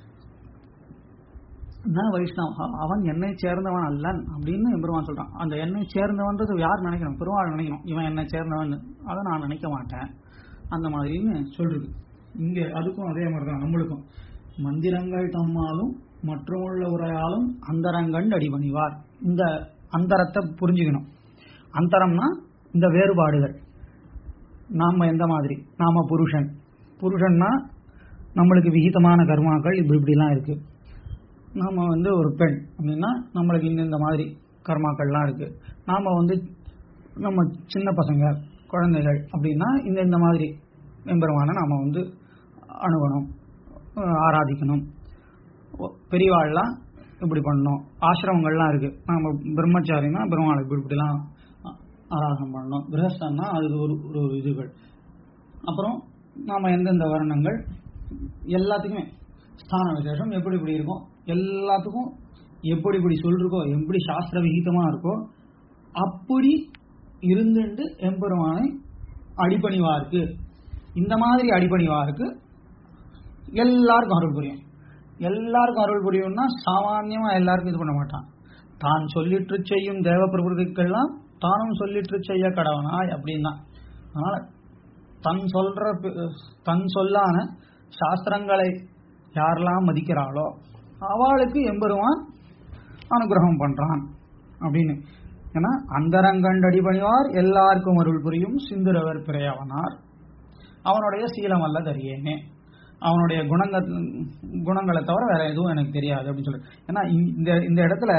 நான் வைஷ்ணவ அவன் என்னை சேர்ந்தவன் அல்லன் அப்படின்னு எம்பெருமான் சொல்றான் அந்த என்னை சேர்ந்தவன்றது யார் நினைக்கணும் பெருமாள் நினைக்கணும் இவன் என்னை சேர்ந்தவன் அதை நான் நினைக்க மாட்டேன் அந்த மாதிரின்னு சொல்றது இங்க அதுக்கும் அதே மாதிரி தான் நம்மளுக்கும் மந்திரங்கள் தம்மாலும் மற்றுமுள்ள உரையாலும் அந்தரங்கண்டு அடிபணிவார் இந்த அந்தரத்தை புரிஞ்சுக்கணும் அந்தரம்னா இந்த வேறுபாடுகள் நாம எந்த மாதிரி நாம புருஷன் புருஷன்னா நம்மளுக்கு விகிதமான கர்மாக்கள் இப்படி இப்படிலாம் இருக்கு நாம வந்து ஒரு பெண் அப்படின்னா நம்மளுக்கு இந்த இந்த மாதிரி கர்மாக்கள்லாம் இருக்கு நாம வந்து நம்ம சின்ன பசங்க குழந்தைகள் அப்படின்னா இந்த இந்த மாதிரி எம்பெருமான நாம வந்து அணுகணும் அஹ் ஆராதிக்கணும் ஒ- பெரியவாள்லாம் இப்படி பண்ணணும் ஆசிரமங்கள்லாம் இருக்கு நாம பிரம்மச்சாரினா பெருமாளை இப்படி இப்படிலாம் ஆ- ஆராதனம் பண்ணணும் கிரகஸ்தன்னா அது ஒரு ஒரு ஒரு இதுகள் அப்புறம் நாம எந்தெந்த வர்ணங்கள் எல்லாத்துக்குமே ஸ்தான விசேஷம் எப்படி இப்படி இருக்கும் எல்லாத்துக்கும் எப்படி இப்படி சொல்றக்கோ எப்படி சாஸ்திர விகிதமா இருக்கோ அப்படி இருந்துட்டு எம்பெருமானை அடிபணிவாருக்கு இந்த மாதிரி அடிபணிவாருக்கு எல்லாருக்கும் அருள் புரியும் எல்லாருக்கும் அருள் புரியும்னா சாமான்யமா எல்லாருக்கும் இது பண்ண மாட்டான் தான் சொல்லிட்டு செய்யும் தேவ பிரபுதிக்கெல்லாம் தானும் சொல்லிட்டு செய்ய கடவனாய் அப்படின்னா அதனால தன் சொல்ற பி- தன் சொல்லான சாஸ்திரங்களை யாரெல்லாம் மதிக்கிறாளோ அவளுக்கு எம்பெருமான் அனுகிரகம் பண்றான் அப்படின்னு ஏன்னா அந்தரங்கண்டடி பணிவார் எல்லாருக்கும் அருள் புரியும் சிந்துரவர் பிறையவனார் அவனுடைய சீலம் அல்ல தரியேனே அவனுடைய குணங்கள் குணங்களை தவிர வேற எதுவும் எனக்கு தெரியாது அப்படின்னு சொல்லி ஏன்னா இந்த இந்த இடத்துல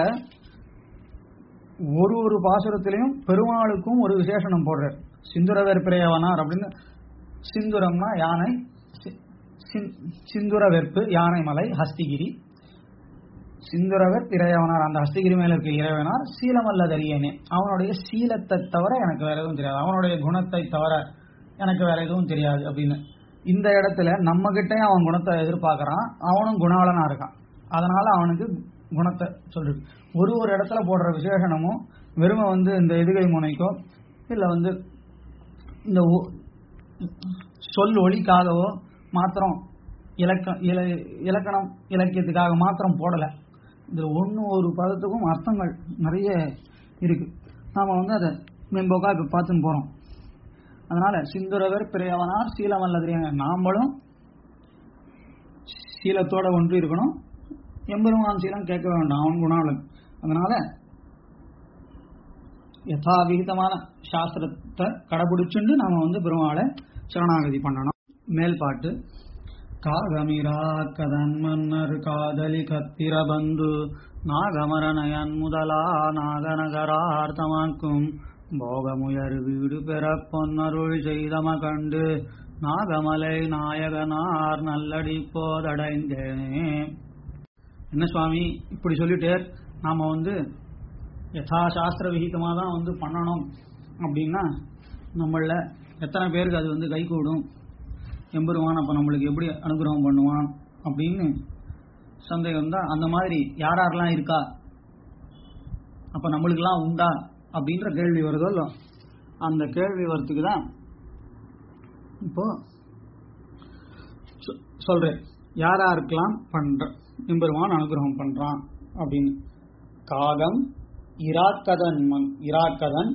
ஒரு ஒரு பாசுரத்திலையும் பெருமாளுக்கும் ஒரு விசேஷனம் போடுறார் சிந்துரவர் பிறையவனார் அப்படின்னு சிந்துரம்னா யானை சி- சிந்- சிந்துர வெற்பு யானை மலை ஹஸ்திகிரி சிந்துரவர் இறையவனார் அந்த ஹஸ்திகிரி மேல இருக்க இறைவனார் சீலமல்ல தரியேனே அவனுடைய சீலத்தை தவிர எனக்கு வேற எதுவும் தெரியாது அவனுடைய குணத்தை தவிர எனக்கு வேற எதுவும் தெரியாது அப்படின்னு இந்த இடத்துல நம்ம கிட்டயும் அவன் குணத்தை எதிர்பார்க்கறான் அவனும் குணாளனா இருக்கான் அதனால அவனுக்கு குணத்தை சொல்றது ஒரு ஒரு இடத்துல போடுற விசேஷணமும் வெறுமை வந்து இந்த எதுகை முனைக்கோ இல்லை வந்து இந்த ஒ- சொல் ஒளிக்காகவோ மாத்திரம் இலக்க இல இலக்கணம் இலக்கியத்துக்காக மாத்திரம் போடலை இது ஒன்று ஒரு பதத்துக்கும் அர்த்தங்கள் நிறைய இருக்கு நாம வந்து அதை மேம்போக்கா இப்போ பார்த்துன்னு போகிறோம் அதனால சிந்துரவர் பிரியவனார் சீலம் அல்லது நாமளும் சீலத்தோட ஒன்று இருக்கணும் எம்பெருமான் சீலம் கேட்க வேண்டாம் அவன் குணாளன் அதனால யதாவிகிதமான சாஸ்திரத்தை கடைபிடிச்சுண்டு நாம வந்து பெருமாளை சரணாகதி பண்ணணும் மேல் பாட்டு காகமிரா கதன் மன்னர் காதலி கத்திர பந்து நாகமரநயன் முதலா நாகநகரார்த்தமாக்கும் போகமுயர் வீடு பெற பொன்னருள் செய்தம கண்டு நாகமலை நாயகனார் நல்லடி போதடைந்தேனே என்ன சுவாமி இப்படி சொல்லிட்டு நாம வந்து யதா சாஸ்திர விகிதமாக தான் வந்து பண்ணணும் அப்படின்னா நம்மள எத்தனை பேருக்கு அது வந்து கை கூடும் எம்பெருமான் அப்போ நம்மளுக்கு எப்படி அனுகிரகம் பண்ணுவான் அப்படின்னு சந்தேகம் தான் அந்த மாதிரி யார் யாரெல்லாம் இருக்கா அப்போ நம்மளுக்கெல்லாம் உண்டா அப்படின்ற கேள்வி வருதோ இல்லோ அந்த கேள்வி வரத்துக்கு தான் இப்போ சொ- சொல்றேன் யார் யாருக்கெல்லாம் பண்ற எம்பெருமான் அனுகிரகம் பண்றான் அப்படின்னு காகம் இராக்கதன் மன் இராக்கதன்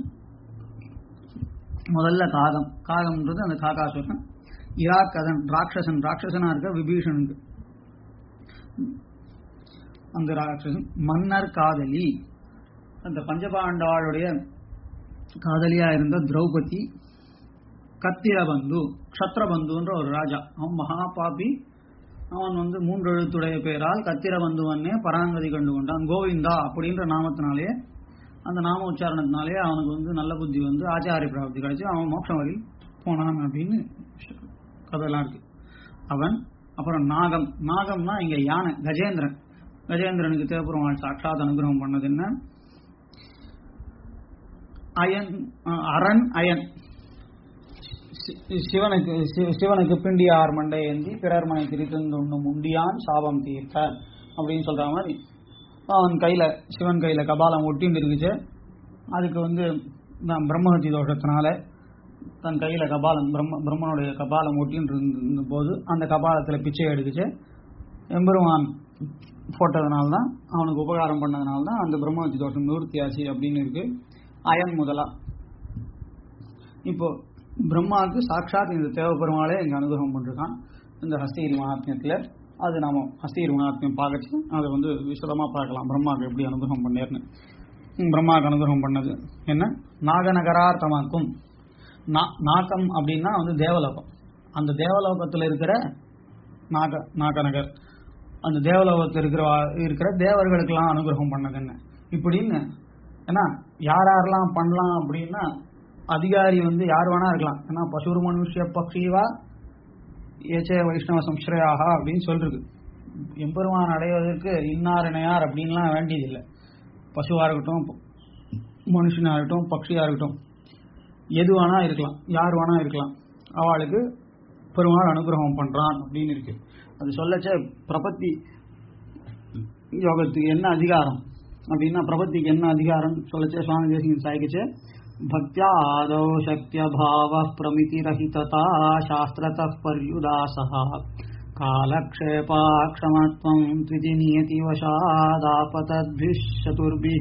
முதல்ல காகம் காகம்ன்றது அந்த காகாசுரன் இராக்கதன் ராட்சசன் ராட்சசனா இருக்க விபீஷனுக்கு அந்த ராட்சசன் மன்னர் காதலி அந்த பஞ்சபாண்டவாளுடைய காதலியா இருந்த திரௌபதி கத்திரபந்து க்ஷத்ரபந்துன்ற ஒரு ராஜா அவன் மகா பாபி அவன் வந்து மூன்று எழுத்துடைய பெயரால் கத்திரபந்துவன்னே பராங்கதி கண்டு கொண்டான் கோவிந்தா அப்படின்ற நாமத்தினாலே அந்த நாம உச்சாரணத்தினாலே அவனுக்கு வந்து நல்ல புத்தி வந்து ஆச்சாரிய பிராப்தி கிடைச்சு அவன் மோட்சம் வரையில் போனான் அப்படின்னு கதையெல்லாம் இருக்கு அவன் அப்புறம் நாகம் நாகம்னா இங்க யானை கஜேந்திரன் கஜேந்திரனுக்கு தேவபெருமாள் சாட்சாத் அனுகிரகம் பண்ணது என்ன அயன் அஹ், அரண் அயன் சி- சிவனுக்கு சி- சிவனுக்கு பிண்டியார் மண்டை ஏந்தி பிறர் மனை திரித்துண்ணும் உண்டியான் சாபம் தீர்த்த அப்படின்னு சொல்ற மாதிரி அவன் கையில சிவன் கையில கபாலம் ஒட்டின்னு இருக்குச்சு அதுக்கு வந்து நான் பிரம்மஹத்தி தோஷத்தினால தன் கையில கபாலம் பிரம்ம பிரம்மனுடைய கபாலம் ஒட்டின்னு இருந்த போது அந்த கபாலத்துல பிச்சை எடுக்குச்சு எம்பெருமான் போட்டதுனால தான் அவனுக்கு உபகாரம் பண்ணதுனால தான் அந்த பிரம்மஹத்தி தோஷம் நிவர்த்தியாச்சு அப்படின்னு இருக்கு அயன் முதலா இப்போ பிரம்மாவுக்கு சாட்சாத் இந்த தேவபெருமாளே இங்க அனுகிரகம் பண்ணிருக்கான் இந்த ஹஸ்தகிரி மகாத்மியத்துல அது நாம ஹஸ்தகிரி மகாத்மியம் பார்க்கச்சு அதை வந்து விசதமா பார்க்கலாம் பிரம்மாவுக்கு எப்படி அனுகிரகம் பண்ணேர்னு ம், பிரம்மாவுக்கு அனுகிரகம் பண்ணது என்ன நாகநகரார்த்தமாக்கும் நா- நாகம் அப்படின்னா வந்து தேவலோகம் அந்த தேவலோகத்துல இருக்கிற நாக நாகநகர் அந்த தேவலோகத்தில் இருக்கிற இருக்கிற தேவர்களுக்கெல்லாம் அனுகிரகம் பண்ணது என்ன இப்படின்னு ஏன்னா யார் யாரெல்லாம் பண்ணலாம் அப்படின்னா அதிகாரி வந்து யார் வேணா இருக்கலாம் ஏன்னா பசுர் மனுஷ பக்ஷீவா ஏச்சே வைஷ்ணவ சம்ஸ்ரயாக அப்படின்னு சொல்றது எம்பெருமான் அடைவதற்கு இன்னார் இணையார் அப்படின்லாம் வேண்டியதில்லை பசுவா இருக்கட்டும் மனுஷனா இருக்கட்டும் பக்ஷியா இருக்கட்டும் எது வேணா இருக்கலாம் யார் வேணா இருக்கலாம் அவளுக்கு பெருமாள் அனுகிரகம் பண்றான் அப்படின்னு இருக்கு அது சொல்லச்ச பிரபத்தி யோகத்துக்கு என்ன அதிகாரம் அப்படின்னா பிரபத்திக்கு என்ன அதிகாரம் சொல்லச்சே சுவாமி தேசிகன் சாய்க்குச்சு பக்தியா ஆதோ சக்திய பாவ பிரமிதி ரஹிததா சாஸ்திரத பர்யுதாசः कालक्षेपाक्षमत्वं त्रिति नियतिवशादापतद्भिः चतुर्भिः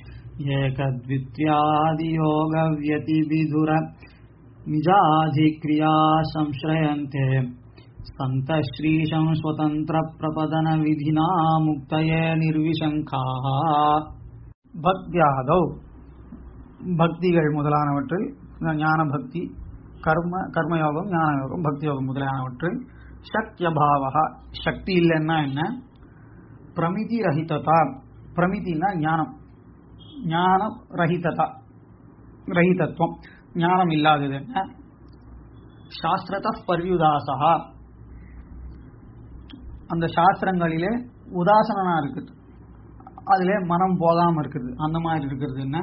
एकद्वित्यादियोगव्यतिविधुर निजाधिक्रिया संश्रयन्ते सन्तः श्रीशं स्वतन्त्रप्रपदनविधिना मुक्तये निर्विशङ्काः பக்தியாதவ் பக்திகள் முதலானவற்றில் இந்த ஞான பக்தி கர்ம கர்மயோகம் ஞான யோகம் பக்தி யோகம் முதலானவற்றில் சக்தியபாவகா சக்தி இல்லைன்னா என்ன பிரமிதி ரஹிததா பிரமிதினா ஞானம் ஞான ரஹிததா ரஹிதத்துவம் ஞானம் இல்லாதது என்ன சாஸ்திரத பர்யுதாசகா அந்த சாஸ்திரங்களிலே உதாசனா இருக்குது அதிலே மனம் போகாம இருக்குது அந்த மாதிரி இருக்கிறது என்ன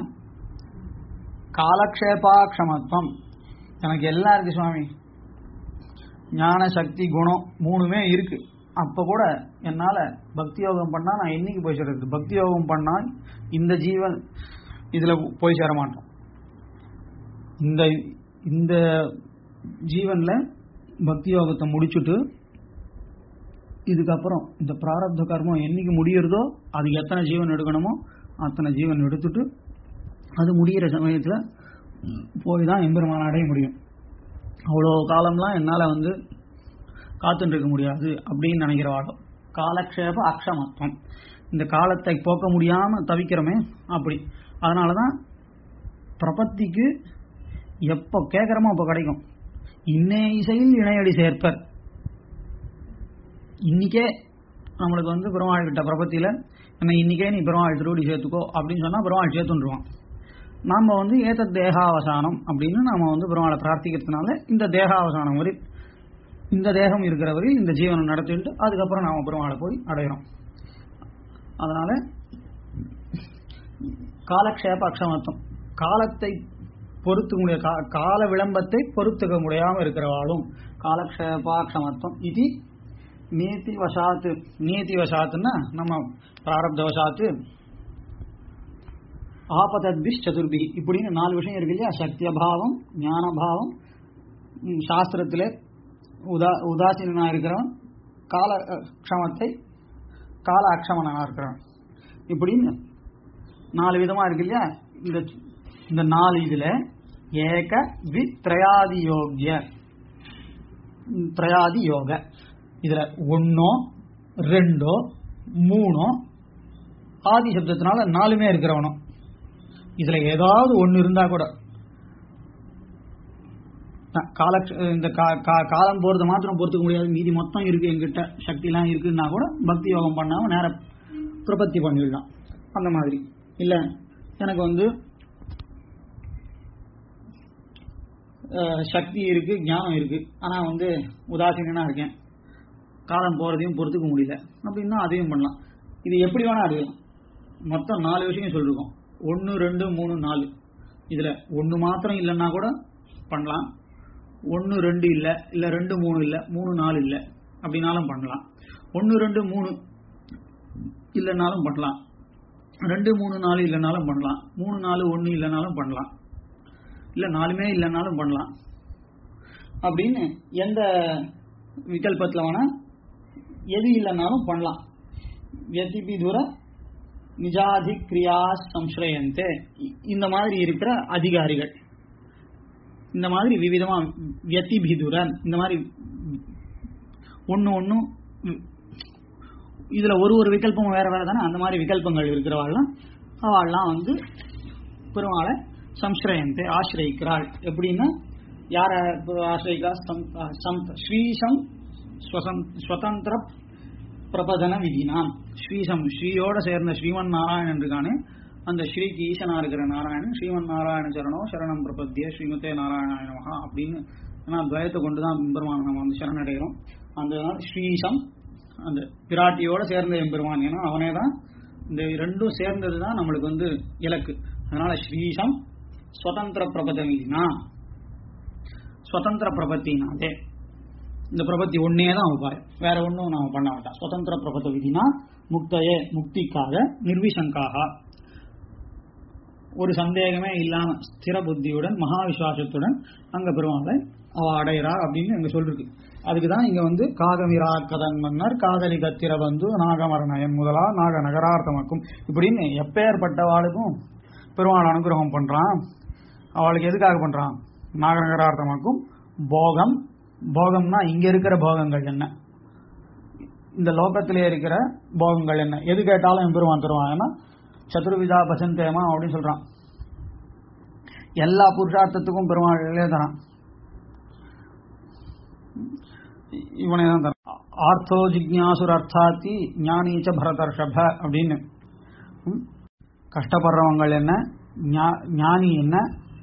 காலக்ஷேபாக்ஷமத்துவம் எனக்கு எல்லாம் இருக்கு சுவாமி ஞான சக்தி குணம் மூணுமே இருக்கு அப்ப கூட என்னால பக்தி யோகம் பண்ணா நான் என்னைக்கு போய் சேர்றது பக்தி யோகம் பண்ணா இந்த ஜீவன் இதுல போய் சேர மாட்டோம் இந்த இந்த ஜீவன்ல பக்தி யோகத்தை முடிச்சுட்டு இதுக்கப்புறம் இந்த பிராரப்த கர்மம் என்னைக்கு முடியறதோ அது எத்தனை ஜீவன் எடுக்கணுமோ அத்தனை ஜீவன் எடுத்துட்டு அது முடியிற சமயத்துல போய் தான் எம்பெருமான அடைய முடியும் அவ்வளோ காலம்லாம் என்னால் வந்து காத்துட்டு இருக்க முடியாது அப்படின்னு நினைக்கிறவாடும் காலக்ஷேப அக்ஷமத்துவம் இந்த காலத்தை போக்க முடியாம தவிக்கிறோமே அப்படி அதனால தான் பிரபத்திக்கு எப்போ கேட்குறமோ அப்போ கிடைக்கும் இன்னே இசையில் இணையடி சேர்ப்பர் இன்னைக்கே நம்மளுக்கு வந்து பெருமாள் கிட்ட பிரபத்தியில என்ன இன்னைக்கே நீ பெருமாள் திருவடி சேர்த்துக்கோ அப்படின்னு சொன்னா பெருமாள் சேர்த்துருவான் நாம வந்து ஏத்த தேகாவசானம் அப்படின்னு நாம வந்து பெருமாளை பிரார்த்திக்கிறதுனால இந்த தேகாவசானம் வரை இந்த தேகம் இருக்கிற வரை இந்த ஜீவனை நடத்திட்டு அதுக்கப்புறம் நாம பெருமாளை போய் அடையிறோம் அதனால காலக்ஷேப அக்ஷமத்துவம் காலத்தை பொறுத்துக்க முடிய கா- கால விளம்பத்தை பொறுத்துக்க முடியாம இருக்கிறவாளும் காலக்ஷேபாட்சமத்துவம் இது நீதி வசாத்து நீதி வசாத்துன்னா நம்ம பிராரப்த வசாத்து ஆபதத்பிஷ் சதுர்பி இப்படின்னு நாலு விஷயம் இருக்கு இல்லையா சக்தியபாவம் ஞானபாவம் ம், சாஸ்திரத்திலே உதா உதாசீனா இருக்கிறவன் கால அஹ், க்ஷமத்தை கால அக்ஷமனா இருக்கிறவன் இப்படின்னு நாலு விதமா இருக்கு இல்லையா இந்த இந்த நாலு இதுல ஏக வி திரையாதி யோகிய ம், திரையாதி யோக இதுல ஒன்னோ ரெண்டோ மூணோ ஆதி சப்தத்தினால நாலுமே இருக்கிறவனும் இதுல ஏதாவது ஒண்ணு இருந்தா கூட த- கால இந்த கா- கா- காலம் போறது மாத்திரம் பொறுத்துக்க முடியாது மீதி மொத்தம் இருக்கு என்கிட்ட சக்தி எல்லாம் இருக்குன்னா கூட பக்தி யோகம் பண்ணாம நேர பிரபத்தி பண்ணிடலாம் அந்த மாதிரி இல்ல எனக்கு வந்து அஹ், சக்தி இருக்கு ஞானம் இருக்கு ஆனா வந்து உதாசீனா இருக்கேன் காலம் போறதையும் பொறுத்துக்க முடியல அப்படின்னா அதையும் பண்ணலாம் இது எப்படி வேணா அடையலாம் மொத்தம் நாலு விஷயம் சொல்லிருக்கோம் ஒன்று ரெண்டு மூணு நாலு இதுல ஒன்று மாத்திரம் இல்லைன்னா கூட பண்ணலாம் ஒன்று ரெண்டு இல்லை இல்லை ரெண்டு மூணு இல்லை மூணு நாலு இல்லை அப்படின்னாலும் பண்ணலாம் ஒன்று ரெண்டு மூணு இல்லைனாலும் பண்ணலாம் ரெண்டு மூணு நாலு இல்லைனாலும் பண்ணலாம் மூணு நாலு ஒன்று இல்லைனாலும் பண்ணலாம் இல்லை நாலுமே இல்லைனாலும் பண்ணலாம் அப்படின்னு எந்த விகல்பத்தில் வேணா எது இல்லைனாலும் பண்ணலாம் எதிபி தூர நிஜாதி கிரியா சம்ஸ்ரயந்தே இ- இந்த மாதிரி இருக்கிற அதிகாரிகள் இந்த மாதிரி விவிதமா வியதிபிதுரன் இந்த மாதிரி ஒன்று ஒன்றும் இதுல ஒரு ஒரு விகல்பமும் வேற வேற தானே அந்த மாதிரி விகல்பங்கள் இருக்கிறவாள்லாம் அவள்லாம் வந்து பெருமாளை சம்ஸ்ரயந்தே ஆசிரயிக்கிறாள் எப்படின்னா யார ஆசிரயிக்கிறா சம்- சம்- ஸ்ரீசம் ஸ்வசம்- ஸ்வதந்திர பிரபதன விதினாம் ஸ்ரீசம் ஸ்ரீயோட சேர்ந்த ஸ்ரீமன் நாராயணன் இருக்கானே அந்த ஸ்ரீக்கு ஈசனா இருக்கிற நாராயணன் ஸ்ரீமன் நாராயண சரணோ சரணம் பிரபத்திய ஸ்ரீமதே நாராயணாய நமஹா அப்படின்னு ஏன்னா துவயத்தை கொண்டு தான் பெருமான் நம்ம வந்து சரணடைகிறோம் அந்த ஸ்ரீசம் அந்த பிராட்டியோட சேர்ந்த எம்பெருமான் ஏன்னா அவனே தான் இந்த ரெண்டும் சேர்ந்தது தான் நம்மளுக்கு வந்து இலக்கு அதனால ஸ்ரீசம் ஸ்வதந்திர பிரபதமினா ஸ்வதந்திர பிரபத்தினாதே இந்த பிரபத்தி ஒன்னே தான் உபாயம் வேற ஒன்றும் நாம பண்ண மாட்டோம் சுதந்திர பிரபத்த விதினா முக்தையே முக்திக்காக நிர்விசங்காக ஒரு சந்தேகமே இல்லாம ஸ்திர புத்தியுடன் மகா விசுவாசத்துடன் அங்க பெருமாளை அவ அடைகிறார் அப்படின்னு இங்க சொல்லிருக்கு அதுக்கு தான் இங்க வந்து காகமிரா கதன் மன்னர் காதலி கத்திர பந்து நாகமரணயன் முதலா நாக நகரார்த்தமாக்கும் இப்படின்னு எப்பேற்பட்டவாளுக்கும் பெருமாள் அனுகிரகம் பண்றான் அவளுக்கு எதுக்காக பண்றான் நாகநகரார்த்தமாக்கும் போகம் போகம்னா இங்க இருக்கிற போகங்கள் என்ன இந்த லோகத்திலே இருக்கிற போகங்கள் என்ன எது கேட்டாலும் எம்பெருமான் தருவான் ஏன்னா சதுர்விதா பசந்தேமா அப்படின்னு சொல்றான் எல்லா புருஷார்த்தத்துக்கும் பெருமாளே தரான் இவனே தான் தரான் ஆர்த்தோ ஜிக்ஞாசுர் அர்த்தாத்தி ஞானீச்ச பரதர்ஷப அப்படின்னு ம். கஷ்டப்படுறவங்கள் என்ன ஞா- ஞானி என்ன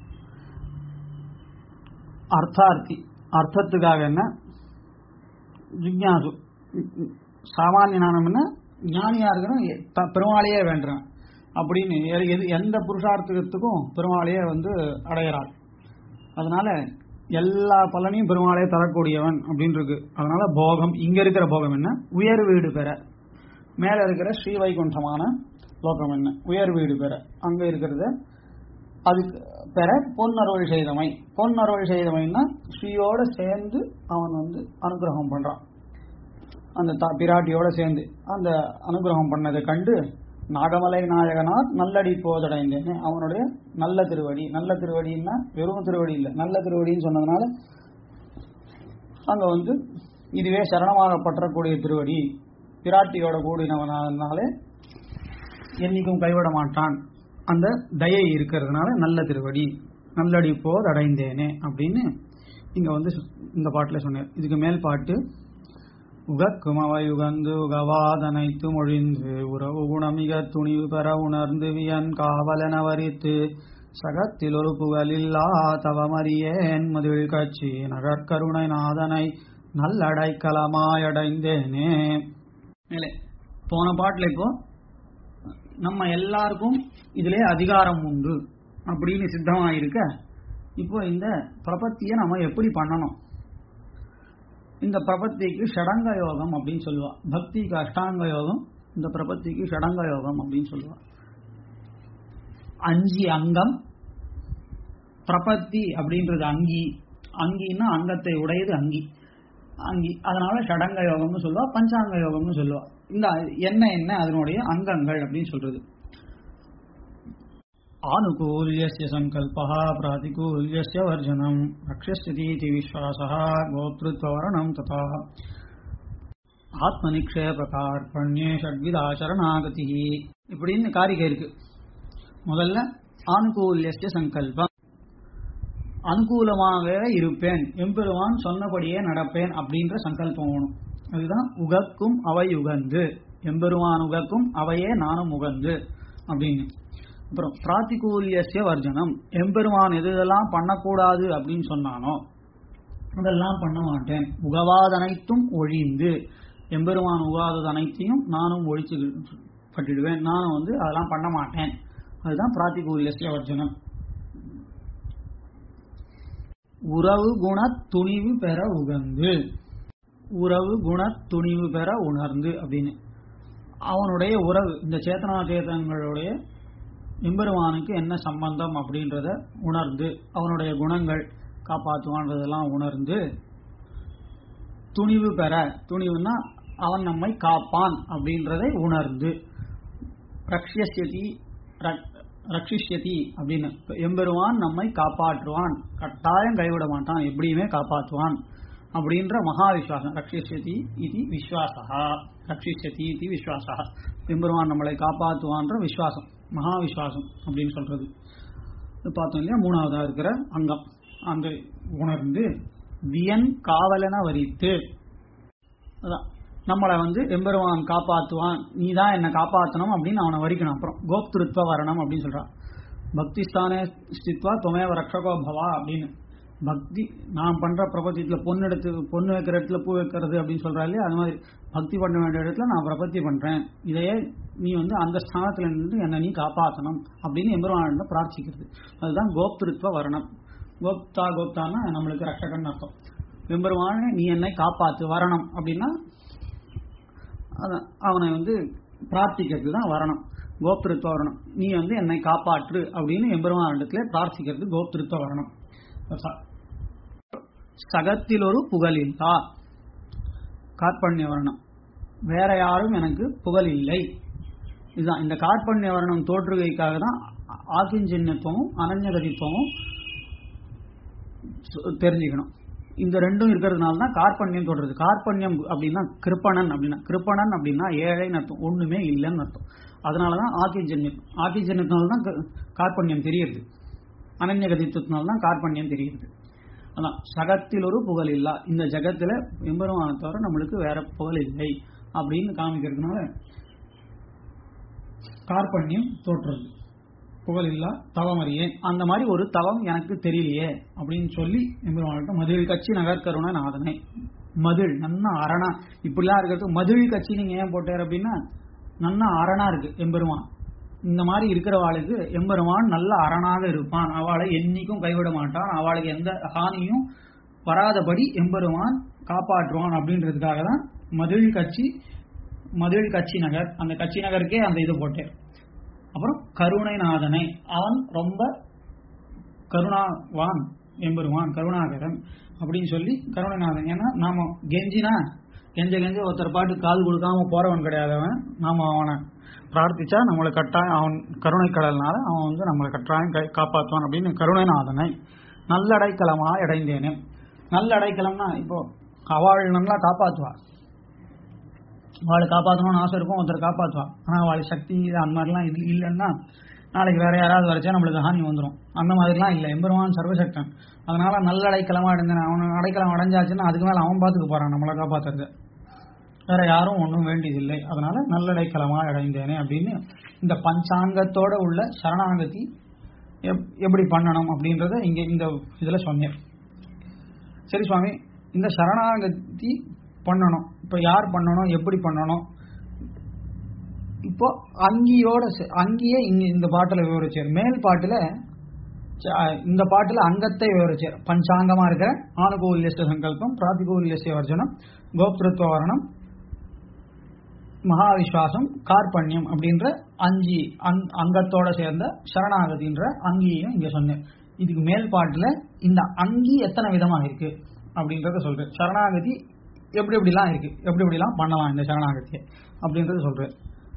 அர்த்தார்த்தி அர்த்தத்துக்காக என்ன ஜிக்ஞாசு சாமானிய ஞானம் என்ன ஞானியா இருக்கணும் எ- த- பெருமாளையே வேண்டுறான் அப்படின்னு எ- எது எந்த புருஷார்த்தத்துக்கும் பெருமாளையே வந்து அடையிறாள் அதனால எல்லா பலனையும் பெருமாளே தரக்கூடியவன் அப்படின்னு இருக்கு அதனால போகம் இங்க இருக்கிற போகம் என்ன உயர் வீடு பெற மேல இருக்கிற ஸ்ரீ வைகுண்டமான லோகம் என்ன உயர் வீடு பெற அங்க இருக்கிறத அதுக்கு பெற பொன்னருள் செய்தமை பொன்னருள் செய்தமைன்னா ஸ்ரீயோட சேர்ந்து அவன் வந்து அனுகிரகம் பண்றான் அந்த த- பிராட்டியோட சேர்ந்து அந்த அனுகிரகம் பண்ணதை கண்டு நாகமலை நாயகனார் நல்லடி போதடைந்தேன்னு அவனுடைய நல்ல திருவடி நல்ல திருவடின்னா வெறும் திருவடி இல்லை நல்ல திருவடின்னு சொன்னதுனால அங்க வந்து இதுவே சரணமாக பற்றக்கூடிய திருவடி பிராட்டியோட கூடினவனாலே என்னைக்கும் கைவிட மாட்டான் அந்த தயை இருக்கிறதுனால நல்ல திருவடி நல்லடி போது அடைந்தேனே அப்படின்னு இங்க வந்து இந்த பாட்டுல சொன்னார் இதுக்கு மேல் பாட்டு உகக்குமவை உகந்து உகவாதனைத்து மொழிந்து உறவு குணமிக துணிவு பெற உணர்ந்து வியன் காவலன வரித்து சகத்தில் ஒரு புகழில்லா தவமறியேன் மதுள் கட்சி நகர்கருணை நாதனை நல்லடைக்கலமாயடைந்தேனே மேலே போன பாட்டுல இப்போ நம்ம எல்லாருக்கும் இதிலே அதிகாரம் உண்டு அப்படின்னு சித்தமா இருக்க இப்போ இந்த பிரபத்தியை நம்ம எப்படி பண்ணணும் இந்த பிரபத்திக்கு ஷடங்க யோகம் அப்படின்னு சொல்லுவா பக்திக்கு அஷ்டாங்க யோகம் இந்த பிரபத்திக்கு ஷடங்க யோகம் அப்படின்னு சொல்லுவா அஞ்சு அங்கம் பிரபத்தி அப்படின்றது அங்கி அங்கின்னா அங்கத்தை உடையது அங்கி அங்கி அதனால ஷடங்க யோகம்னு சொல்லுவா பஞ்சாங்க யோகம்னு சொல்லுவா இந்த என்ன என்ன அதனுடைய அங்கங்கள் அப்படின்னு சொல்றது ஆனுகூல்யஸ்ய சங்கல்பः பிராதிகூல்யஸ்ய வர்ஜனம் ரக்ஷஸ்யதீதி விஸ்வாசः கோத்ருத்வவரணம் ததா ஆத்மநிக்ஷேபகார்பண்யே ஷட்விதாசரணாகதி இப்படின்னு காரிகை இருக்கு முதல்ல ஆனுகூல்யஸ்ய சங்கல்பம் அனுகூலமாக இருப்பேன் எம்பெருமான் சொன்னபடியே நடப்பேன் அப்படின்ற சங்கல்பம் வேணும் அதுதான் உகக்கும் அவை உகந்து எம்பெருமான் உகக்கும் அவையே நானும் உகந்து அப்படின்னு அப்புறம் பிராத்திகூல்யசிய வர்ஜனம் எம்பெருமான் எது இதெல்லாம் பண்ணக்கூடாது அப்படின்னு சொன்னானோ அதெல்லாம் பண்ண மாட்டேன் உகவாதனைத்தும் ஒழிந்து எம்பெருமான் உகாதது அனைத்தையும் நானும் ஒழிச்சு பட்டுடுவேன் நானும் வந்து அதெல்லாம் பண்ண மாட்டேன் அதுதான் பிராத்திகூல்யசிய வர்ஜனம் உறவு குண துணிவு பெற உகந்து உறவு குண துணிவு பெற உணர்ந்து அப்படின்னு அவனுடைய உறவு இந்த சேத்தனா சேதனங்களுடைய எம்பெருமானுக்கு என்ன சம்பந்தம் அப்படின்றத உணர்ந்து அவனுடைய குணங்கள் காப்பாற்றுவான்றதெல்லாம் உணர்ந்து துணிவு பெற துணிவுன்னா அவன் நம்மை காப்பான் அப்படின்றதை உணர்ந்து ரக்ஷியதி ரக்ஷிஷ்யதி அப்படின்னு எம்பெருவான் நம்மை காப்பாற்றுவான் கட்டாயம் கைவிட மாட்டான் எப்படியுமே காப்பாற்றுவான் அப்படின்ற மகா விஸ்வாசம் ரக்ஷிஷ்யதி இது விஸ்வாசா ரக்ஷிஷ்யதி இது விஸ்வாசா எம்பெருமான் நம்மளை காப்பாற்றுவான்ற விஸ்வாசம் மகா விஸ்வாசம் அப்படின்னு சொல்றது இது பார்த்தோம் இல்லையா மூணாவதா இருக்கிற அங்கம் அந்த உணர்ந்து வியன் காவலன வரித்து அதான் நம்மளை வந்து எம்பெருமான் காப்பாற்றுவான் நீ தான் என்னை காப்பாற்றணும் அப்படின்னு அவனை வரிக்கணும் அப்புறம் கோப்திருத்வ வரணம் அப்படின்னு சொல்றான் பக்தி ஸ்தானே ஸ்தித்வா துமேவ ரக்ஷகோ பவா அப்படின்னு பக்தி நான் பண்ற பிரபத்தியத்துல பொண்ணு எடுத்து பொண்ணு வைக்கிற இடத்துல பூ வைக்கிறது அப்படின்னு சொல்றா இல்லையா அது மாதிரி பக்தி பண்ண வேண்டிய இடத்துல நான் பிரபத்தி பண்றேன் இதையே நீ வந்து அந்த ஸ்தானத்துல நின்று என்னை நீ காப்பாற்றணும் அப்படின்னு எம்பெருமான் பிரார்த்திக்கிறது அதுதான் கோப்திருத்வ வரணம் கோப்தா கோப்தான்னா நம்மளுக்கு ரக்ஷகன் அர்த்தம் எம்பெருமானே நீ என்னை காப்பாத்து வரணும் அப்படின்னா அதான் அவனை வந்து பிரார்த்திக்கிறது தான் வரணும் கோப்திருத்வ வரணும் நீ வந்து என்னை காப்பாற்று அப்படின்னு எம்பெருமான் இடத்துல பிரார்த்திக்கிறது கோப்திருத்வ வரணும் சகத்தில் ஒரு புகழில்லா கார்பண்ய வர்ணம் வேற யாரும் எனக்கு புகழ் இல்லை இதுதான் இந்த கார்பண்ய வர்ணம் தோற்றுகைக்காக தான் ஆக்கிஞ்சின்னத்துவமும் அனன்யகதித்துவமும் தெரிஞ்சுக்கணும் இந்த ரெண்டும் இருக்கிறதுனால தான் கார்பண்யம் தோன்றது கார்பண்யம் அப்படின்னா கிருப்பணன் அப்படின்னா கிருப்பணன் அப்படின்னா ஏழைன்னு அர்த்தம் ஒண்ணுமே இல்லைன்னு அர்த்தம் அதனாலதான் ஆக்கிஜன்யம் ஆக்கிஜன்யத்தினால தான் கார்பண்யம் தெரியுது அனன்யகதித்துவத்தினால தான் கார்பண்யம் தெரியுது அதான் சகத்தில் ஒரு புகழ் இல்லா இந்த ஜகத்துல எம்பெருமான தவிர நம்மளுக்கு வேற புகழ் இல்லை அப்படின்னு காமிக்கிறதுனால கார்பண்யம் தோற்றுறது புகழ் இல்லா தவம் அறியேன் அந்த மாதிரி ஒரு தவம் எனக்கு தெரியலையே அப்படின்னு சொல்லி எம்பெருமான் மதுள் கட்சி நகர்கருண நாதனை மதுள் நன்னா அரணா இப்படிலாம் இருக்கிறது மதுள் கட்சி நீங்க ஏன் போட்டார் அப்படின்னா நன்னா அரணா இருக்கு எம்பெருமான் இந்த மாதிரி இருக்கிறவாளுக்கு எம்பெருமான் நல்ல அரணாக இருப்பான் அவளை என்னைக்கும் கைவிட மாட்டான் அவளுக்கு எந்த ஹானியும் வராதபடி எம்பெருமான் காப்பாற்றுவான் அப்படின்றதுக்காக தான் மதில் கட்சி மதில் கட்சி நகர் அந்த கட்சி நகருக்கே அந்த இது போட்டேன் அப்புறம் கருணைநாதனை அவன் ரொம்ப கருணாவான் எம்பெருமான் கருணாகரன் அப்படின்னு சொல்லி கருணைநாதன் ஏன்னா நாம கெஞ்சினா கெஞ்ச கெஞ்ச ஒருத்தர் பாட்டு கால் கொடுக்காம போறவன் கிடையாது அவன் நாம அவனை பிரார்த்திச்சா நம்மளை கட்டாயம் அவன் கருணை கடல்னால அவன் வந்து நம்மளை கட்டாயம் கை- காப்பாற்றுவான் அப்படின்னு கருணைநாதனை நல்லடைக்கலமா அடைந்தேனே நல்ல அடைக்கலம்னா இப்போ அவள் நல்லா காப்பாற்றுவா அவளை காப்பாற்றணும்னு ஆசை இருக்கும் ஒருத்தர் காப்பாற்றுவா ஆனா அவளுக்கு சக்தி இது அந்த மாதிரிலாம் இது இல்லைன்னா நாளைக்கு வேற யாராவது வரைச்சா நம்மளுக்கு ஹானி வந்துடும் அந்த மாதிரிலாம் இல்லை எம்பெருமான் சர்வசக்தன் அதனால நல்ல அடைக்கலமா அடைந்தேன் அவன் அடைக்கலம் அடைஞ்சாச்சுன்னா அதுக்கு மேல அவன் பார்த்துக்க போறான் நம்மளை காப்பாத்துறது வேற யாரும் ஒன்றும் வேண்டியதில்லை அதனால நல்லடைக்கலமா அடைந்தேனே அப்படின்னு இந்த பஞ்சாங்கத்தோட உள்ள சரணாகதி எப்- எப்படி பண்ணணும் அப்படின்றத இங்க இந்த இதுல சொன்னேன் சரி சுவாமி இந்த சரணாகதி பண்ணணும் இப்ப யார் பண்ணணும் எப்படி பண்ணணும் இப்போ அங்கியோட சே- அங்கியே இங்க இந்த பாட்டுல விவரிச்சார் மேல் பாட்டுல ச- இந்த பாட்டுல அங்கத்தை விவரிச்சார் பஞ்சாங்கமா இருக்கிற ஆனுகூல்யஸ்ட சங்கல்பம் பிராதிகூல்யஸ்ய வர்ஜனம் கோப்திருத்துவ வர்ணம் மகாவிஸ்வாசம் கார்பண்யம் அப்படின்ற அஞ்சு அங்- அங்கத்தோட சேர்ந்த சரணாகதின்ற அங்கியையும் இங்க சொன்னேன் இதுக்கு மேல் பாட்டுல இந்த அங்கி எத்தனை விதமா இருக்கு அப்படின்றத சொல்றேன் சரணாகதி எப்படி எப்படிலாம் இருக்கு எப்படி எப்படிலாம் பண்ணலாம் இந்த சரணாகதியை அப்படின்றத சொல்றேன்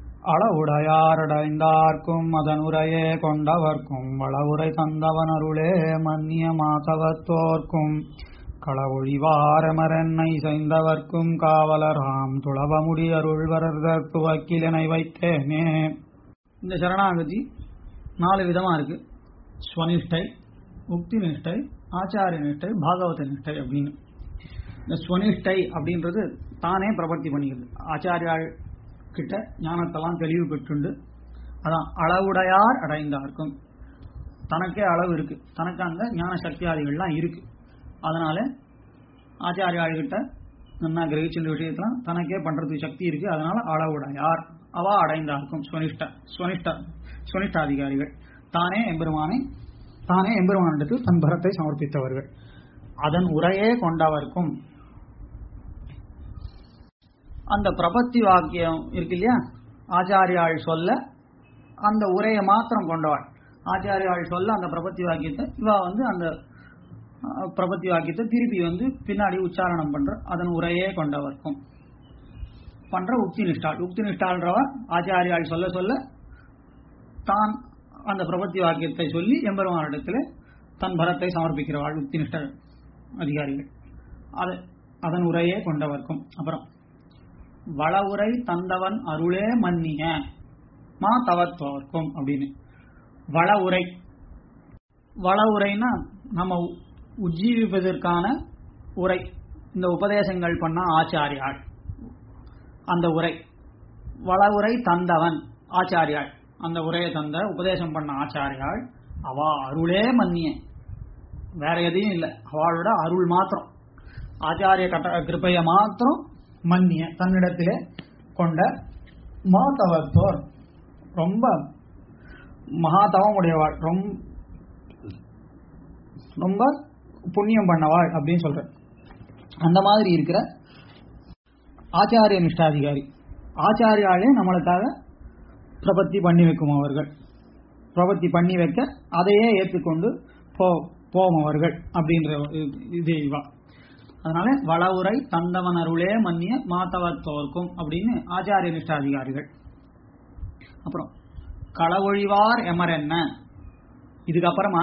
அளவுடையாரடைந்தார்க்கும் அதன் உரையே கொண்டவர்க்கும் வளவுரை தந்தவன் அருளே மன்னிய மாதவத்தோர்க்கும் களவொழிவாரமரென்னை செய்தவர்க்கும் காவலராம் துளவமுடி அருள்வரர்தற்கு வக்கீலனை வைத்தேனே இந்த சரணாகதி நாலு விதமா இருக்கு ஸ்வனிஷ்டை முக்தி நிஷ்டை ஆச்சாரிய நிஷ்டை பாகவத நிஷ்டை அப்படின்னு இந்த ஸ்வனிஷ்டை அப்படின்றது தானே பிரபத்தி பண்ணிக்கிறது ஆச்சாரியாள் கிட்ட ஞானத்தெல்லாம் தெளிவு பெற்றுண்டு அதான் அளவுடையார் அடைந்தார்க்கும் தனக்கே அளவு இருக்கு தனக்கு அந்த ஞான சக்தியாதிகள்லாம் இருக்கு அதனால ஆச்சாரியாள்கிட்ட நல்லா கிரகிச்சுள்ள விஷயத்தெல்லாம் தனக்கே பண்றதுக்கு சக்தி இருக்கு அதனால அளவுடையார் அவா அடைந்தார்க்கும் ஸ்வனிஷ்ட ஸ்வனிஷ்ட ஸ்வனிஷ்டாதிகாரிகள் தானே எம்பெருமானை தானே எம்பெருமானிடத்தில் தன் பரத்தை சமர்ப்பித்தவர்கள் அதன் உரையே கொண்டவர்க்கும் அந்த பிரபத்தி வாக்கியம் இருக்கு இல்லையா ஆச்சாரியாள் சொல்ல அந்த உரையை மாத்திரம் கொண்டவாள் ஆச்சாரியாள் சொல்ல அந்த பிரபத்தி வாக்கியத்தை இவா வந்து அந்த அஹ், பிரபத்தி வாக்கியத்தை திருப்பி வந்து பின்னாடி உச்சாரணம் பண்ற அதன் உரையே கொண்டவர்க்கும் பண்ற உக்தி நிஷ்டாள் உக்தி நிஷ்டாள்ன்றவ ஆச்சாரியாள் சொல்ல சொல்ல தான் அந்த பிரபத்தி வாக்கியத்தை சொல்லி எம்பெருமானிடத்தில் தன் பரத்தை சமர்ப்பிக்கிறவாள் உக்தி நிஷ்ட அதிகாரிகள் அது அதன் உரையே கொண்டவர்க்கும் அப்புறம் வளவுரை தந்தவன் அருளே மன்னிய மா தவத்துவர்க்கும் அப்படின்னு வள உரை வள உரைனா நம்ம உ- உஜ்ஜீவிப்பதற்கான உரை இந்த உபதேசங்கள் பண்ண ஆச்சாரியாள் அந்த உரை வள உரை தந்தவன் ஆச்சாரியாள் அந்த உரையை தந்த உபதேசம் பண்ண ஆச்சாரியாள் அவா அருளே மன்னிய வேற எதையும் இல்லை அவளோட அருள் மாத்திரம் ஆச்சாரிய கட்ட கிருப்பைய மாத்திரம் மன்னிய தன்னிடத்திலே கொண்ட மாதவத்தோர் ரொம்ப மகாதவம் உடையவாள் ரொம்ப ரொம்ப புண்ணியம் பண்ணவாள் அப்படின்னு சொல்றேன் அந்த மாதிரி இருக்கிற ஆச்சாரிய நிஷ்டாதிகாரி ஆச்சாரியாலே நம்மளுக்காக பிரபத்தி பண்ணி வைக்கும் அவர்கள் பிரபத்தி பண்ணி வைக்க அதையே ஏற்றுக்கொண்டு போ போம் அவர்கள் அப்படின்ற இது- இது இவா அதனால வளவுரை தந்தவன் அருளே மன்னிய மாத்தவத்தோர்க்கும் அப்படின்னு ஆச்சாரிய நிஷ்டாதிகாரிகள் அப்புறம் களவொழிவார் எமர் என்ன இதுக்கப்புறமா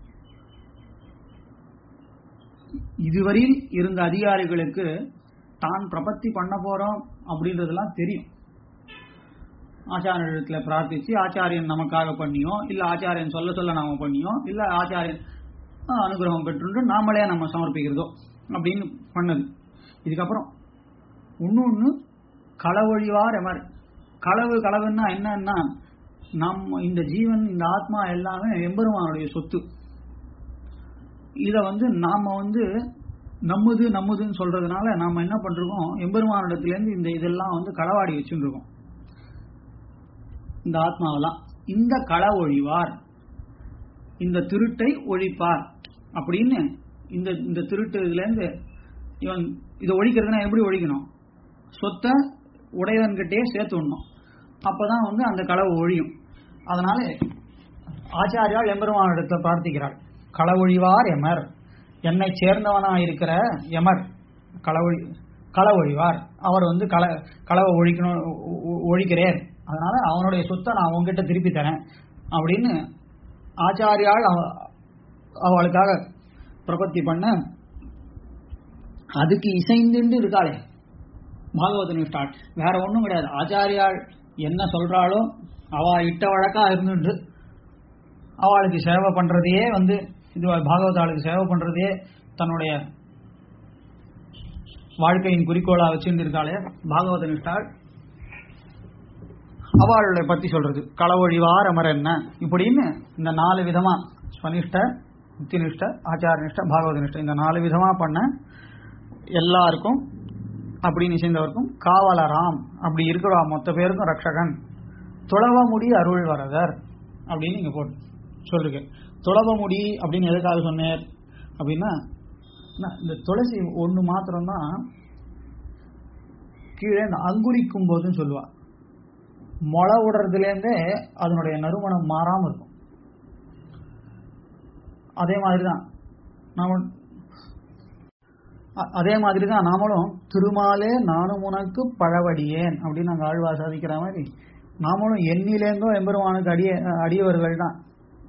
இதுவரையில் இருந்த அதிகாரிகளுக்கு தான் பிரபத்தி பண்ண போறோம் அப்படின்றதெல்லாம் தெரியும் ஆச்சாரியத்தில் பிரார்த்திச்சு ஆச்சாரியன் நமக்காக பண்ணியோ இல்ல ஆச்சாரியன் சொல்ல சொல்ல நாம பண்ணியோ இல்ல ஆச்சாரியன் ஆஹ், அனுகிரகம் பெற்றுண்டு நாமளே நம்ம சமர்ப்பிக்கிறதோ அப்படின்னு பண்ணது இதுக்கப்புறம் இன்னொன்னு களவொழிவார் எமர் களவு களவுன்னா என்னன்னா நம்ம இந்த ஜீவன் இந்த ஆத்மா எல்லாமே எம்பெருமானுடைய சொத்து இத வந்து நாம வந்து நம்முது நம்முதுன்னு சொல்றதுனால நாம என்ன பண்றோம் எம்பெருமானிடத்துல இருந்து இந்த இதெல்லாம் வந்து களவாடி வச்சுட்டு இருக்கோம் இந்த ஆத்மாவெல்லாம் இந்த கள ஒழிவார் இந்த திருட்டை ஒழிப்பார் அப்படின்னு இந்த இந்த திருட்டு இதுல இருந்து இவன் இதை ஒழிக்கிறதுனா எப்படி ஒழிக்கணும் சொத்தை உடையவன்கிட்டயே சேர்த்து விடணும் அப்பதான் வந்து அந்த களவு ஒழியும் அதனால ஆச்சாரியால் எம்பெருமானிடத்தில் பிரார்த்திக்கிறாள் களவொழிவார் எமர் என்னை சேர்ந்தவனா இருக்கிற எமர் களவொழி கள ஒழிவார் அவர் வந்து கள களவை ஒழிக்கணும் ஒ- ஒ- ஒழிக்கிறேன் அதனால அவனுடைய சொத்தை நான் உங்ககிட்ட திருப்பி தரேன் அப்படின்னு ஆச்சாரியால் அவ- அவளுக்காக பிரபத்தி பண்ண அதுக்கு இசைந்துண்டு இருக்காளே பாகவத நிஷ்டாள் வேற ஒண்ணும் கிடையாது ஆச்சாரியாள் என்ன சொல்றாளோ அவ இட்ட வழக்கா இருந்துட்டு அவளுக்கு சேவை பண்றதையே வந்து இது பாகவத ஆளுக்கு சேவை பண்றதையே தன்னுடைய வாழ்க்கையின் குறிக்கோளா வச்சுட்டு இருக்காளே பாகவத நிஷ்டாள் அவளுடைய பத்தி சொல்றது களவொழிவார் அமர் என்ன இப்படின்னு இந்த நாலு விதமா ஸ்வனிஷ்ட முக்தினிஷ்ட ஆச்சார நிஷ்ட பாகவத நிஷ்ட இந்த நாலு விதமா பண்ண எல்லாருக்கும் அப்படின்னு சேர்ந்தவருக்கும் காவலராம் அப்படி இருக்கிற மொத்த பேருக்கும் ரக்ஷகன் துளவமுடி அருள் வரதர் அப்படின்னு இங்க போட்டு சொல்லுங்க துளவமுடி அப்படின்னு எதுக்காக சொன்னேன் அப்படின்னா என்ன, இந்த துளசி ஒண்ணு மாத்திரம்தான் கீழே இந்த அங்குரிக்கும் போதுன்னு சொல்லுவா முளை விடுறதுலேருந்தே அதனுடைய நறுமணம் மாறாம இருக்கும் அதே மாதிரி தான் நாம அ- அதே மாதிரி தான் நாமளும் திருமாலே நானும் உனக்கு பழவடியேன் அப்படின்னு நாங்கள் ஆழ்வா சாதிக்கிற மாதிரி நாமளும் எண்ணிலேருந்தோ எம்பெருமானுக்கு அடிய அடியவர்கள் தான்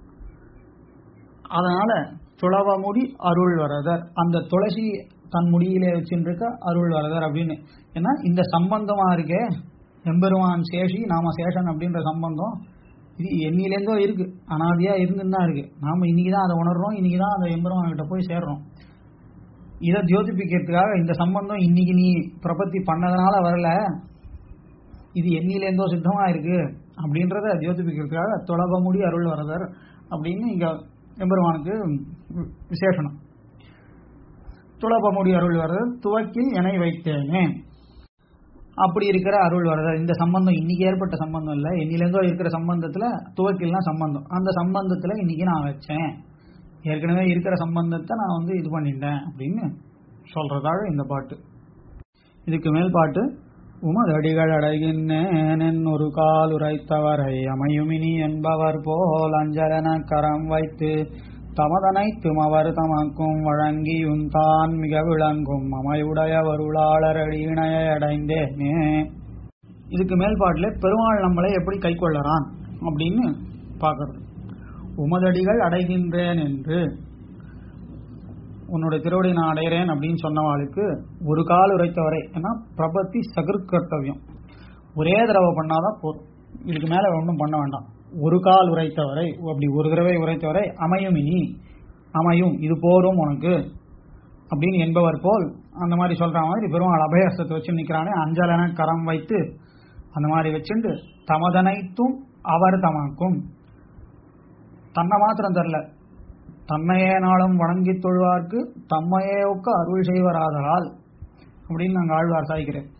அதனால துளவமுடி அருள் வரதர் அந்த துளசி தன் முடியிலே வச்சுருக்க அருள் வரதர் அப்படின்னு ஏன்னா இந்த சம்பந்தமா இருக்கே எம்பெருமான் சேஷி நாம சேஷன் அப்படின்ற சம்பந்தம் இது எண்ணிலேருந்தோ இருக்கு அனாதியா இருந்துன்னு தான் இருக்கு நாம இன்னைக்கு தான் அதை உணர்றோம் இன்னைக்கு தான் அந்த எம்பெருமான் கிட்ட போய் சேர்றோம் இதை தியோதிப்பிக்கிறதுக்காக இந்த சம்பந்தம் இன்னைக்கு நீ பிரபத்தி பண்ணதுனால வரல இது எண்ணிலேருந்தோ சித்தமா இருக்கு அப்படின்றத தியோதிப்பிக்கிறதுக்காக தொலபமுடி அருள் வரதர் அப்படின்னு இங்க எம்பெருமானுக்கு வி- விசேஷனம் துளபமுடி அருள் வரதர் துவக்கில் எனை வைத்தேனே அப்படி இருக்கிற அருள் வரதர் இந்த சம்பந்தம் இன்னைக்கு ஏற்பட்ட சம்பந்தம் இல்ல என்னிலேருந்தோ இருக்கிற சம்பந்தத்துல துவக்கில்னா சம்பந்தம் அந்த சம்பந்தத்துல இன்னைக்கு நான் வச்சேன் ஏற்கனவே இருக்கிற சம்பந்தத்தை நான் வந்து இது பண்ணிட்டேன் அப்படின்னு சொல்றதாக இந்த பாட்டு இதுக்கு மேல் பாட்டு உமதடிகள் அடைகின்றேன் ஒரு கால் உரைத்தவரை அமையுமினி என்பவர் போல் அஞ்சலன கரம் வைத்து தமதனைத்தும் அவர் தமக்கும் வழங்கியுந்தான் மிக விளங்கும் அமையுடைய வருளாளர் அடியினைய அடைந்தேனே இதுக்கு மேல் பாட்டுல பெருமாள் நம்மளை எப்படி கை கொள்ளறான் அப்படின்னு பார்க்கறது உமதடிகள் அடைகின்றேன் என்று உன்னுடைய திருவடி நான் அடைகிறேன் அப்படின்னு சொன்னவாளுக்கு ஒரு கால் உரைத்தவரை ஏன்னா பிரபத்தி சகிர்கர்த்தவியம் ஒரே தடவை பண்ணாதான் போதும் இதுக்கு மேல ஒன்றும் பண்ண வேண்டாம் ஒரு கால் உரைத்தவரை அப்படி ஒரு தடவை உரைத்தவரை அமையும் இனி அமையும் இது போரும் உனக்கு அப்படின்னு என்பவர் போல் அந்த மாதிரி சொல்ற மாதிரி பெருமாள் அபயஸ்தத்தை வச்சு நிக்கிறானே அஞ்சலன கரம் வைத்து அந்த மாதிரி வச்சுண்டு தமதனைத்தும் அவர் தமக்கும் தன்னை மாத்திரம் தரல தன்னையே நாளும் வணங்கி தொழுவார்க்கு தம்மையே ஒக்க அருள் செய்வராதலால் அப்படின்னு நாங்கள் ஆழ்வார் சாய்க்கிறேன்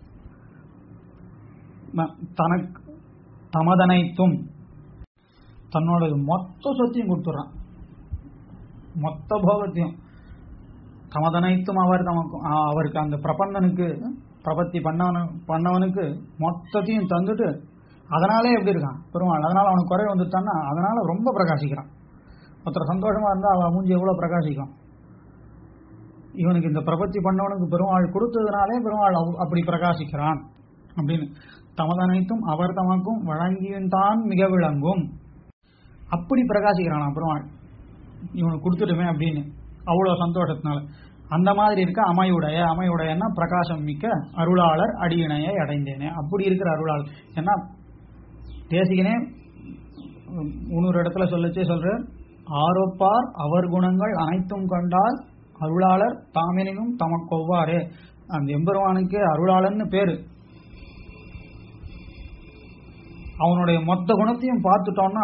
ம- தனக்கு தமதனைத்தும் தன்னோட மொத்த சொத்தையும் கொடுத்துட்றான் மொத்த போகத்தையும் தமதனைத்தும் அவர் தமக்கும் ஆ, அவருக்கு அந்த பிரபந்தனுக்கு பிரபத்தி பண்ணவனு பண்ணவனுக்கு மொத்தத்தையும் தந்துட்டு அதனாலே எப்படி இருக்கான் பெருமாள் அதனால அவனுக்கு குறை வந்துட்டான்னா அதனால ரொம்ப பிரகாசிக்கிறான் ஒருத்தர் சந்தோஷமா இருந்தா அவன் மூஞ்சி எவ்வளவு பிரகாசிக்கும் இவனுக்கு இந்த பிரபத்தி பண்ணவனுக்கு பெருமாள் கொடுத்ததுனாலே பெருமாள் அவ்- அப்படி பிரகாசிக்கிறான் அப்படின்னு தமதனைத்தும் அவர் தமக்கும் வழங்கியும் தான் மிக விளங்கும் அப்படி பிரகாசிக்கிறான் பெருமாள் இவனுக்கு கொடுத்துட்டுமே அப்படின்னு அவ்வளவு சந்தோஷத்தினால அந்த மாதிரி இருக்க அமையுடைய அமையுடையன்னா பிரகாசம் மிக்க அருளாளர் அடியினையை அடைந்தேனே அப்படி இருக்கிற அருளாளர் ஏன்னா தேசிகனே இன்னொரு இடத்துல சொல்லச்சே சொல்ற ஆரோப்பார் அவர் குணங்கள் அனைத்தும் கண்டால் அருளாளர் தாமெனினும் தமக்கொவ்வாறே அந்த எம்பெருமானுக்கு அருளாளர்னு பேரு அவனுடைய மொத்த குணத்தையும் பார்த்துட்டோம்னா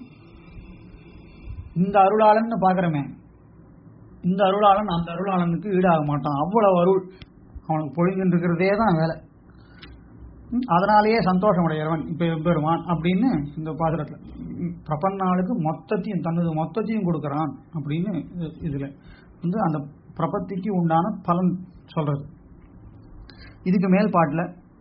இந்த அருளாளன்னு பாக்குறமே இந்த அருளாளன் அந்த அருளாளனுக்கு ஈடாக மாட்டான் அவ்வளவு அருள் அவனுக்கு பொழிஞ்சுட்டு இருக்கிறதே தான் வேலை ம், அதனாலேயே சந்தோஷமுடையவன் இப்ப எம்பெருமான் அப்படின்னு இந்த பாசுரத்துல ம், பிரபன்னாளுக்கு மொத்தத்தையும் தனது மொத்தத்தையும் கொடுக்கறான் அப்படின்னு இது- இதுல வந்து அந்த பிரபத்திக்கு உண்டான பலன் சொல்றது இதுக்கு மேல் பாட்டுல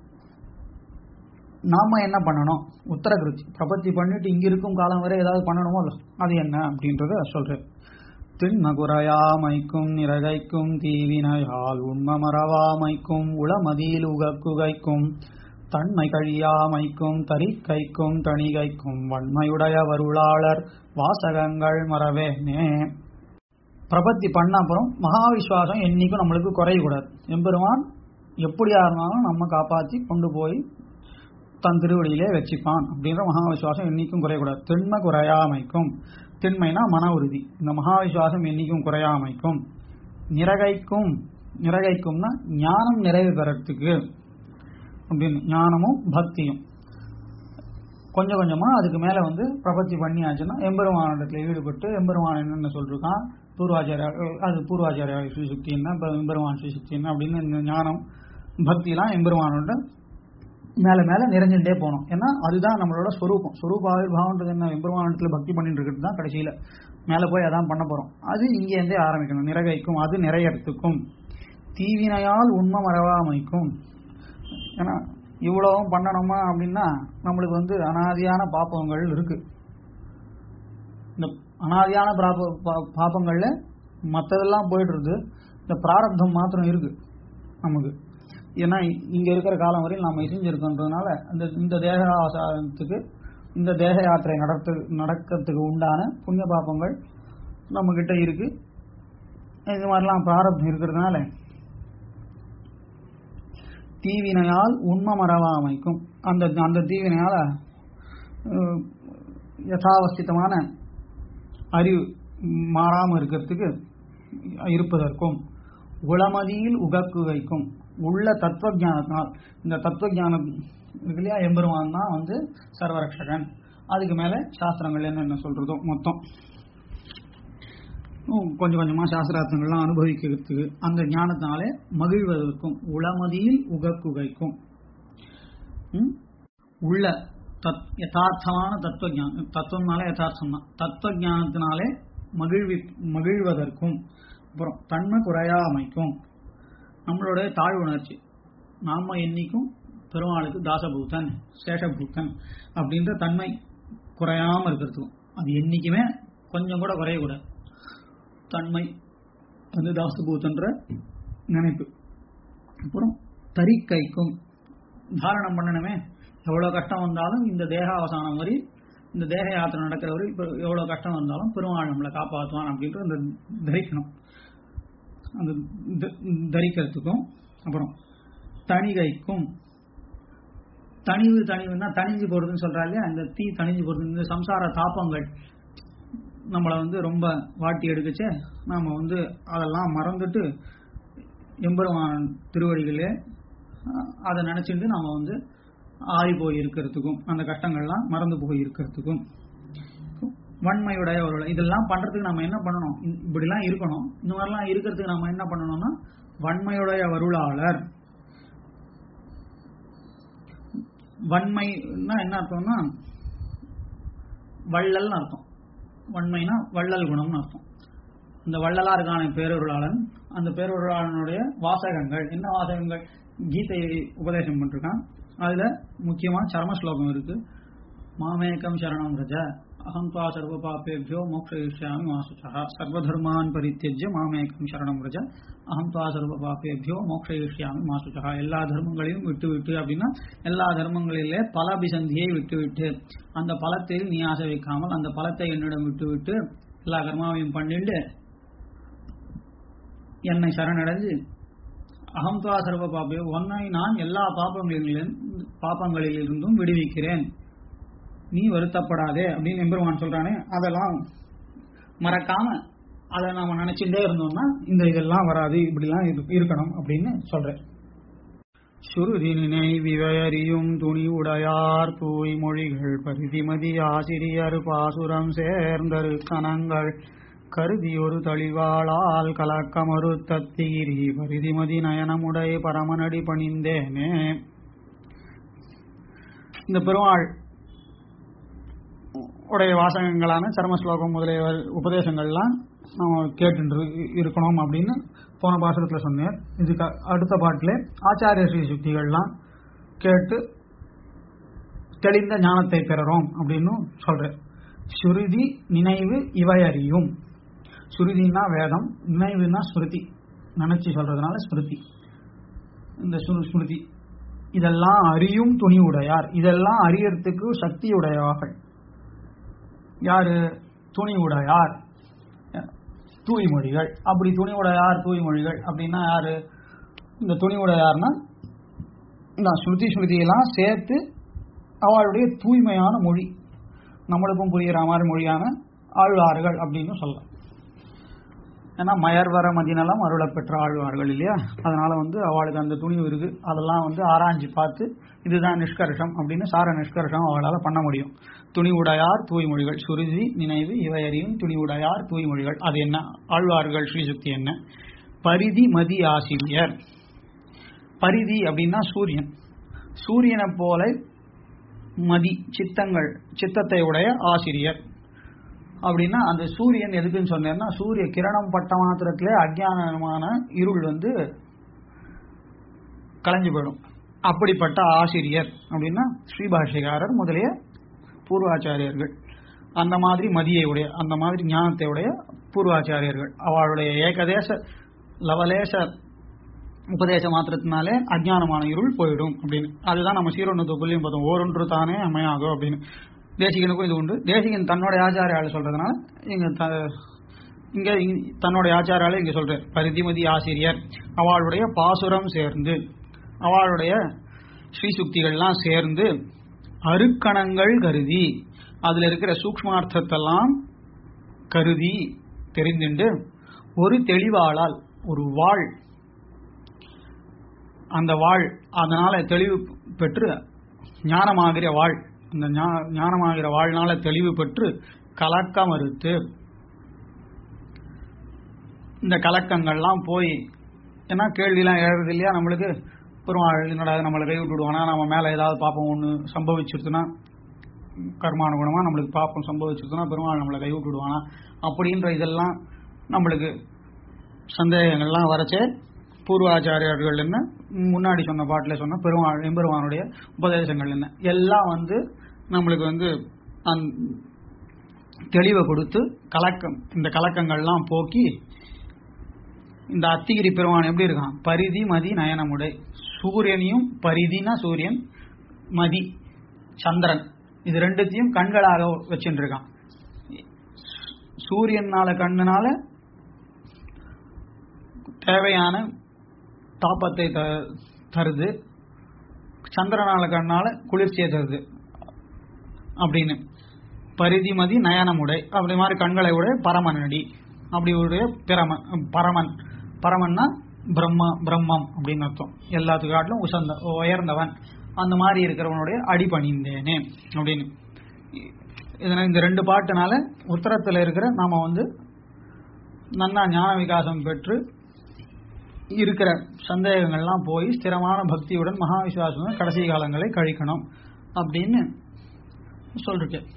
நாம என்ன பண்ணணும் உத்தரகிருத்தி பிரபத்தி பண்ணிட்டு இங்க இருக்கும் காலம் வரை ஏதாவது பண்ணணுமோ இல்ல? அது என்ன அப்படின்றத சொல்றேன் திண்ணகுறையாமைக்கும் நிறகைக்கும் தீவினையால் உண்மமரவாமைக்கும் உளமதியில் உகக்குகைக்கும் தன்மை கழியாமைக்கும் தரிக்கைக்கும் தணிகைக்கும் வன்மையுடைய வருளாளர் வாசகங்கள் மறவேனே பிரபத்தி பண்ண அப்புறம் மகாவிஸ்வாசம் என்னைக்கும் நம்மளுக்கு குறையக்கூடாது எம்பெருமான் எப்படியா இருந்தாலும் நம்ம காப்பாத்தி கொண்டு போய் தன் திருவடியிலே வச்சுப்பான் அப்படின்ற மகாவிஸ்வாசம் என்னைக்கும் குறையக்கூடாது திண்மை குறையாமைக்கும் திண்மைனா மன உறுதி இந்த மகாவிஸ்வாசம் என்னைக்கும் குறையாமைக்கும் நிறகைக்கும் நிறகைக்கும்னா ஞானம் நிறைவு பெறத்துக்கு அப்படின்னு ஞானமும் பக்தியும் கொஞ்சம் கொஞ்சமா அதுக்கு மேல வந்து பிரபத்தி பண்ணியாச்சுன்னா எம்பெருமானிடத்துல ஈடுபட்டு எம்பெருமான் என்னென்ன சொல்லிருக்கான் பூர்வாச்சாரியா அது பூர்வாச்சாரியா ஸ்ரீசுக்தி என்ன இப்ப எம்பெருமான் ஸ்ரீசுக்தி என்ன அப்படின்னு இந்த ஞானம் பக்திலாம் எம்பெருமானோட மேல மேல நிறைஞ்சுட்டே போகணும் ஏன்னா அதுதான் நம்மளோட ஸ்வரூபம் ஸ்வரூப ஆவிர்வாவன்றது என்ன எம்பெருமானத்துல பக்தி பண்ணிட்டு இருக்கிறது தான் கடைசியில மேல போய் அதான் பண்ண போறோம் அது இங்கேருந்தே ஆரம்பிக்கணும் நிறைவைக்கும் அது நிறையறதுக்கும் தீவினையால் உண்மை மறவாமைக்கும் ஏன்னா இவ்வளவும் பண்ணணுமா அப்படின்னா நம்மளுக்கு வந்து அனாதியான பாப்பங்கள் இருக்கு இந்த அனாதியான பிராப- பா- பாப்பங்கள்ல மற்றதெல்லாம் போயிட்டு இருக்கு இந்த பிராரப்தம் மாத்திரம் இருக்கு நமக்கு ஏன்னா இங்க இருக்கிற காலம் வரையில் நாம இசைஞ்சிருக்கோன்றதுனால இந்த இந்த தேக ஆசாரத்துக்கு இந்த தேக யாத்திரை நடத்து நடக்கிறதுக்கு உண்டான புண்ணிய பாப்பங்கள் நம்ம கிட்ட இருக்கு இது மாதிரிலாம் பிராரப்தம் இருக்கிறதுனால தீவினையால் உண்மை மறவாமைக்கும் அந்த அந்த தீவினையால அஹ், யதாவஸ்திதமான அறிவு மாறாம இருக்கிறதுக்கு இருப்பதற்கும் உளமதியில் உகக்கு வைக்கும் உள்ள தத்துவ ஞானத்தினால் இந்த தத்துவ ஞானம் இருக்கு இல்லையா எம்பெருமான் தான் வந்து சர்வரக்ஷகன் அதுக்கு மேல சாஸ்திரங்கள் என்னென்ன சொல்றதோ மொத்தம் இன்னும் கொஞ்சம் கொஞ்சமா சாஸ்திரார்த்தங்கள்லாம் அனுபவிக்கிறதுக்கு அந்த ஞானத்தினாலே மகிழ்வதற்கும் உளமதியில் உகக்குகைக்கும் ம்? உள்ள தத் யதார்த்தமான தத்துவ ஞானம் தத்துவம்னாலே யதார்த்தம் தான் தத்துவ ஞானத்தினாலே மகிழ்வி மகிழ்வதற்கும் அப்புறம் தன்மை குறையாமைக்கும் நம்மளுடைய தாழ்வுணர்ச்சி நாம என்னைக்கும் பெருமாளுக்கு தாசபூதன் சேஷபூதன் அப்படின்ற தன்மை குறையாம இருக்கிறதுக்கும் அது என்னைக்குமே கொஞ்சம் கூட குறையக்கூடாது தன்மை வந்து தாசபூதன்ற நினைப்பு அப்புறம் தரிக்கைக்கும் தாரணம் பண்ணணுமே எவ்வளவு கஷ்டம் வந்தாலும் இந்த தேக அவசானம் வரை இந்த தேக யாத்திரை நடக்கிற வரை இப்போ எவ்வளவு கஷ்டம் வந்தாலும் பெருமாள் நம்மளை காப்பாற்றுவான் அப்படின்ற அந்த தரிக்கணும் அந்த த- தரிக்கிறதுக்கும் அப்புறம் தணிகைக்கும் தனிவு தனிவுன்னா தணிஞ்சு போறதுன்னு சொல்றா இல்லையா இந்த தீ தணிஞ்சு போறது இந்த சம்சார தாபங்கள் நம்மளை வந்து ரொம்ப வாட்டி எடுக்கச்சே நாம வந்து அதெல்லாம் மறந்துட்டு எம்பெருமான் திருவடிகளே அஹ், அதை நினைச்சிட்டு நாம வந்து ஆறி போய் இருக்கிறதுக்கும் அந்த கஷ்டங்கள்லாம் மறந்து போய் இருக்கிறதுக்கும் வன்மையுடைய ஒரு இதெல்லாம் பண்றதுக்கு நம்ம என்ன பண்ணணும் இ- இப்படிலாம் இருக்கணும் இந்த மாதிரிலாம் இருக்கிறதுக்கு நம்ம என்ன பண்ணணும்னா வன்மையுடைய வருளாளர் வன்மைன்னா என்ன அர்த்தம்னா வள்ளல்னு அர்த்தம் வன்மைனா வள்ளல் குணம்னு அர்த்தம் இந்த வள்ளலா இருக்கான பேரொருளாளன் அந்த பேரொருளாளனுடைய வாசகங்கள் என்ன வாசகங்கள் கீதை உபதேசம் பண்ணிருக்கான் அதுல முக்கியமா சரம ஸ்லோகம் இருக்கு மாமேகம் சரணம் ரஜ அகம் துவா சர்வ பாப்பேபியோ மோக்ஷயிஷ்யாமி மாசுச்சா சர்வதர்மான் பரித்தியஜ்ய மாமேகம் சரணம் ரஜ அகம் துவா சர்வ பாப்பேபியோ மோக்ஷயிஷ்யாமி மாசுச்சா எல்லா தர்மங்களையும் விட்டு விட்டு அப்படின்னா எல்லா தர்மங்களிலே பல அபிசந்தியை விட்டு விட்டு அந்த பலத்தில் நீ ஆசை வைக்காமல் அந்த பலத்தை என்னிடம் விட்டு விட்டு எல்லா கர்மாவையும் பண்ணிட்டு என்னை சரணடைஞ்சு அகம்துவா சர்வ பாப்பே உன்னை நான் எல்லா பாப்பங்களிலும் பாப்பங்களிலிருந்தும் விடுவிக்கிறேன் நீ வருத்தப்படாதே அப்படின்னு எம்பெருமான் சொல்றானே அதெல்லாம் மறக்காம அதை நாம நினைச்சுட்டே இருந்தோம்னா இந்த இதெல்லாம் வராது இப்படிலாம் இரு- இருக்கணும் அப்படின்னு சொல்றேன் சுருதி நினைவிவையறியும் துணி உடையார் தூய் மொழிகள் பரிதிமதி ஆசிரியர் பாசுரம் சேர்ந்தரு கணங்கள் கருதி ஒரு தளிவாளால் கலக்கமறு தத்தீரி பரிதிமதி நயனமுடை பரமனடி பணிந்தேனே இந்த பெருமாள் உடைய வாசகங்களான சர்ம ஸ்லோகம் முதலிய உபதேசங்கள்லாம் நம்ம கேட்டு இருக்கணும் அப்படின்னு போன பாசகத்தில் சொன்னேன் இதுக்கு அடுத்த பாட்டில் ஆச்சாரிய ஸ்ரீ சுக்திகள்லாம் கேட்டு தெளிந்த ஞானத்தை பெறறோம் அப்படின்னு சொல்றேன் சுருதி நினைவு இவை அறியும் சுருதினா வேதம் நினைவுனா ஸ்ருதி நினைச்சு சொல்றதுனால ஸ்மிருதி இந்த ஸ்மிருதி இதெல்லாம் அறியும் துணி உடையார் இதெல்லாம் அறியறதுக்கு சக்தி உடையவார்கள் யாரு துணி உடையார் தூய்மொழிகள் அப்படி துணி உடையார் தூய்மொழிகள் அப்படின்னா யாரு இந்த துணி உடையார்னா இந்த ஸ்ருதி ஸ்மிருதியெல்லாம் சேர்த்து அவளுடைய தூய்மையான மொழி நம்மளுக்கும் புரிகிற மாதிரி மொழியான ஆழ்வார்கள் அப்படின்னு சொல்லலாம் ஏன்னா மயர்வர மதிநலம் அருளை பெற்ற ஆழ்வார்கள் இல்லையா அதனால வந்து அவளுக்கு அந்த துணிவு இருக்கு அதெல்லாம் வந்து ஆராய்ஞ்சு பார்த்து இதுதான் நிஷ்கர்ஷம் அப்படின்னு சார நிஷ்கர்ஷம் அவளால் பண்ண முடியும் துணி உடையார் தூய்மொழிகள் சுருதி நினைவு இவையறியும் துணி உடையார் தூய்மொழிகள் அது என்ன ஆழ்வார்கள் ஸ்ரீசுக்தி என்ன பரிதி மதி ஆசிரியர் பரிதி அப்படின்னா சூரியன் சூரியனை போல மதி சித்தங்கள் சித்தத்தை உடைய ஆசிரியர் அப்படின்னா அந்த சூரியன் எதுக்குன்னு சொன்னேன்னா சூரிய கிரணம் பட்ட மாத்திரத்திலே அஜானமான இருள் வந்து கலைஞ்சு போயிடும் அப்படிப்பட்ட ஆசிரியர் அப்படின்னா ஸ்ரீபாஷிகாரர் முதலிய பூர்வாச்சாரியர்கள் அந்த மாதிரி மதியை உடைய அந்த மாதிரி ஞானத்தை உடைய பூர்வாச்சாரியர்கள் அவளுடைய ஏகதேச லவலேச உபதேச மாத்திரத்தினாலே அஜானமான இருள் போயிடும் அப்படின்னு அதுதான் நம்ம சீரொன்னு தொகுலையும் பார்த்தோம் ஓரொன்று தானே அமையாகும் அப்படின்னு தேசிகனுக்கும் இது உண்டு தேசிகன் தன்னுடைய ஆச்சாரியால சொல்றதுனால இங்க இங்க தன்னுடைய ஆச்சாரியால இங்க சொல்ற பரிதிமதி ஆசிரியர் அவளுடைய பாசுரம் சேர்ந்து அவளுடைய ஸ்ரீசுக்திகள்லாம் சேர்ந்து அருக்கணங்கள் கருதி அதுல இருக்கிற சூக்மார்த்தத்தெல்லாம் கருதி தெரிந்துண்டு ஒரு தெளிவாளால் ஒரு வாழ் அந்த வாழ் அதனால தெளிவு பெற்று ஞானமாகிற வாழ் அந்த ஞானமாகிற வாழ்நாள தெளிவு பெற்று கலக்க மறுத்து இந்த கலக்கங்கள்லாம் போய் ஏன்னா கேள்விலாம் எழுறது இல்லையா நம்மளுக்கு பெருமாள் என்னடா நம்மளை கை விட்டுடுவானா நம்ம மேலே ஏதாவது பாப்பம் ஒன்று சம்பவிச்சிருச்சுன்னா கர்மானுகுணமாக நம்மளுக்கு பாப்பம் சம்பவிச்சிருச்சுன்னா பெருமாள் நம்மளை கை விட்டுடுவானா அப்படின்ற இதெல்லாம் நம்மளுக்கு சந்தேகங்கள்லாம் வரச்சே பூர்வாச்சாரியர்கள் என்ன முன்னாடி சொன்ன பாட்டில் சொன்ன பெருமாள் எம்பெருமானுடைய உபதேசங்கள் என்ன எல்லாம் வந்து நம்மளுக்கு வந்து அந் தெளிவை கொடுத்து கலக்கம் இந்த கலக்கங்கள்லாம் போக்கி இந்த அத்திகிரி பெருமான் எப்படி இருக்கான் பரிதி மதி நயனமுடை சூரியனையும் பரிதினா சூரியன் மதி சந்திரன் இது ரெண்டுத்தையும் கண்களாக வச்சுட்டு இருக்கான் சூரியனால கண்ணுனால தேவையான தாப்பத்தை தருது சந்திரனால கண்ணால குளிர்ச்சியை தருது அப்படின்னு பரிதிமதி நயனமுடை அப்படி மாதிரி கண்களை உடைய பரமனடி அப்படி உடைய பிரம பரமன் பரமன்னா பிரம்ம பிரம்மம் அப்படின்னு அர்த்தம் எல்லாத்துக்கு காட்டிலும் உசந்த உயர்ந்தவன் அந்த மாதிரி இருக்கிறவனுடைய அடிபணிந்தேனே அப்படின்னு இதனால் இந்த ரெண்டு பாட்டுனால உத்தரத்தில் இருக்கிற நாம வந்து நன்னா ஞான விகாசம் பெற்று இருக்கிற சந்தேகங்கள்லாம் போய் ஸ்திரமான பக்தியுடன் மகா விசுவாசம் கடைசி காலங்களை கழிக்கணும் அப்படின்னு சொல்லிருக்கேன்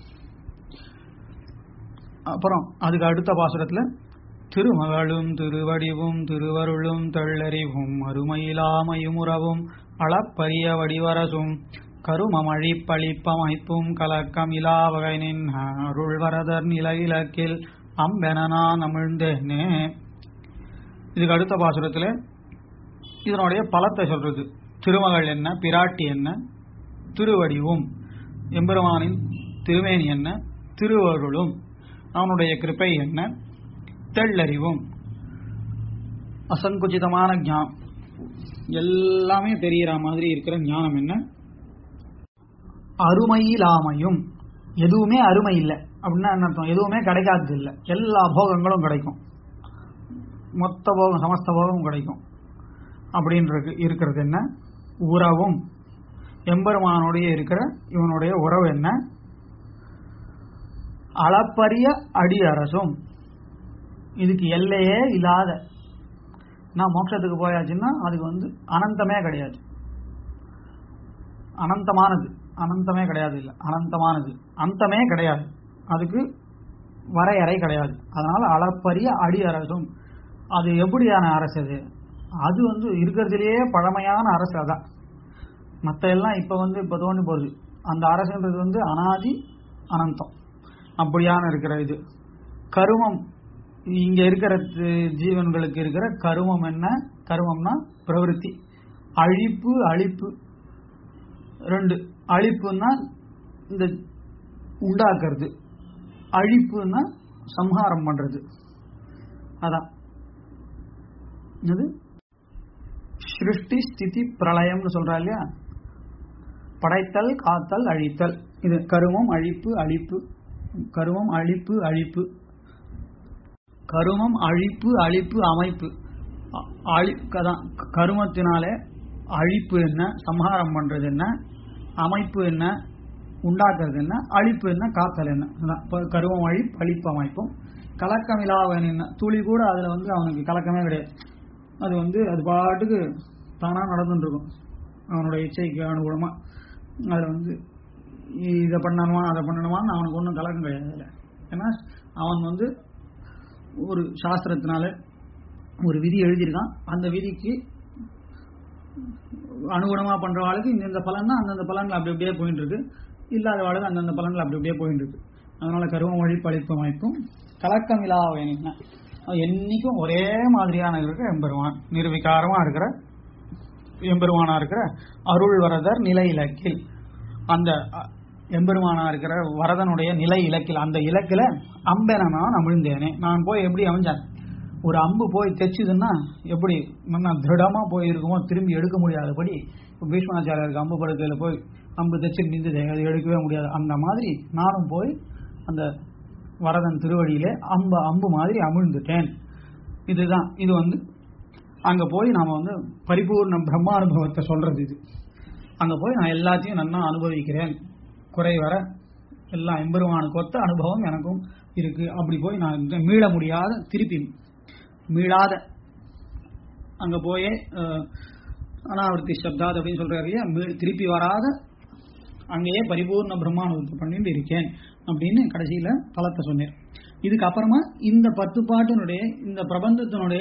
அப்புறம் அதுக்கு அடுத்த பாசுரத்துல திருமகளும் திருவடிவும் திருவருளும் தள்ளறிவும் அருமையிலாமையுமுறவும் அளப்பரிய வடிவரசும் கருமமழி பழிப்பமைப்பும் கலக்கம் இலா வகை நின் அருள் வரதர் நில இலக்கில் அம்பெனனா நமிழ்ந்தேனே இதுக்கு அடுத்த பாசுரத்துல இதனுடைய பலத்தை சொல்றது திருமகள் என்ன பிராட்டி என்ன திருவடிவும் எம்பெருமானின் திருமேனி என்ன திருவருளும் அவனுடைய கிருப்பை என்ன தெள்ளறிவும் அசங்குச்சிதமான ஞானம் எல்லாமே தெரிகிற மாதிரி இருக்கிற ஞானம் என்ன அருமையிலாமையும் எதுவுமே அருமை இல்லை அப்படின்னா என்ன அர்த்தம் எதுவுமே கிடைக்காதது இல்லை எல்லா போகங்களும் கிடைக்கும் மொத்த போகம் சமஸ்த போகமும் கிடைக்கும் அப்படின்றது இருக்கிறது என்ன உறவும் எம்பெருமானுடைய இருக்கிற இவனுடைய உறவு என்ன அளப்பரிய அடி அரசும் இதுக்கு எல்லையே இல்லாத நான் மோட்சத்துக்கு போயாச்சுன்னா அதுக்கு வந்து அனந்தமே கிடையாது அனந்தமானது அனந்தமே கிடையாது இல்லை அனந்தமானது அந்தமே கிடையாது அதுக்கு வரையறை கிடையாது அதனால அளப்பரிய அடி அரசும் அது எப்படியான அரசு அது அது வந்து இருக்கிறதுலேயே பழமையான அரசு அதான் மற்ற எல்லாம் இப்போ வந்து இப்போ தோண்டி போகுது அந்த அரசுன்றது வந்து அனாதி அனந்தம் அப்படியான இருக்கிற இது கருமம் இங்க இருக்கிற தி- ஜீவன்களுக்கு இருக்கிற கருமம் என்ன கருமம்னா பிரவருத்தி அழிப்பு அழிப்பு ரெண்டு அழிப்புன்னா இந்த உண்டாக்குறது அழிப்புன்னா சம்ஹாரம் பண்றது அதான் இது சிருஷ்டி ஸ்திதி பிரளயம்னு சொல்றா இல்லையா படைத்தல் காத்தல் அழித்தல் இது கருமம் அழிப்பு அழிப்பு கருமம் அழிப்பு அழிப்பு கருமம் அழிப்பு அழிப்பு அமைப்பு அ- அழி அதான் கருமத்தினாலே அழிப்பு என்ன சம்ஹாரம் பண்றது என்ன அமைப்பு என்ன உண்டாக்குறது என்ன அழிப்பு என்ன காத்தல் என்ன அதான் இப்ப கருமம் அழிப்பு அழிப்பு அமைப்பும் கலக்கமில்லாதவன் என்ன துளி கூட அதுல வந்து அவனுக்கு கலக்கமே கிடையாது அது வந்து அது பாட்டுக்கு தானா நடந்துட்டு இருக்கும் அவனோட இச்சைக்கு அனுகூலமா அதுல வந்து இதை பண்ணணுமா அதை பண்ணணுமான்னு அவனுக்கு ஒன்றும் கலக்கம் கிடையாது அதுல ஏன்னா அவன் வந்து ஒரு சாஸ்திரத்தினால ஒரு விதி எழுதியிருக்கான் அந்த விதிக்கு அனுகுணமா பண்றவாளுக்கு இந்தந்த பலன் தான் அந்தந்த பலன்கள் அப்படி அப்படியே போயிட்டு இருக்கு இல்லாத வாழ்க்கை அந்தந்த பலன்கள் அப்படி அப்படியே போயிட்டு இருக்கு அதனால கருவ மொழி பழிப்பு அமைப்பும் கலக்கம் இல்லாத என்னைக்கும் ஒரே மாதிரியான இருக்கிற எம்பெருமான் நிர்விகாரமா இருக்கிற எம்பெருமானா இருக்கிற அருள் வரதர் நிலை இலக்கில் அந்த அ, எம்பெருமானா இருக்கிற வரதனுடைய நிலை இலக்கில் அந்த இலக்கில அம்பென நான் அமிழ்ந்தேனே நான் போய் எப்படி அமைஞ்சேன் ஒரு அம்பு போய் தைச்சுதுன்னா எப்படி நல்லா திருடமா போய் இருக்குமோ திரும்பி எடுக்க முடியாதபடி இப்போ பீஷ்மாச்சாரியருக்கு அம்பு படுக்கையில போய் அம்பு தைச்சு நின்றுது அது எடுக்கவே முடியாது அந்த மாதிரி நானும் போய் அந்த வரதன் திருவடியிலே அம்பு அம்பு மாதிரி அமிழ்ந்துட்டேன் இதுதான் இது வந்து அங்க போய் நாம வந்து பரிபூர்ண பிரம்மானுபவத்தை சொல்றது இது அங்க போய் நான் எல்லாத்தையும் நன்னா அனுபவிக்கிறேன் குறை வர எல்லாம் எம்பெருமானுக்கு ஒத்த அனுபவம் எனக்கும் இருக்கு அப்படி போய் நான் இங்க மீள முடியாத திருப்பி மீளாத அங்க போயே அஹ், அனாவர்த்தி சப்தாத் அப்படின்னு சொல்றாரு இல்லையா மீ- திருப்பி வராத அங்கேயே பரிபூர்ண பிரம்மானுபவத்தை பண்ணிட்டு இருக்கேன் அப்படின்னு கடைசியில பலத்தை சொன்னேன் இதுக்கு அப்புறமா இந்த பத்து பாட்டினுடைய இந்த பிரபந்தத்தினுடைய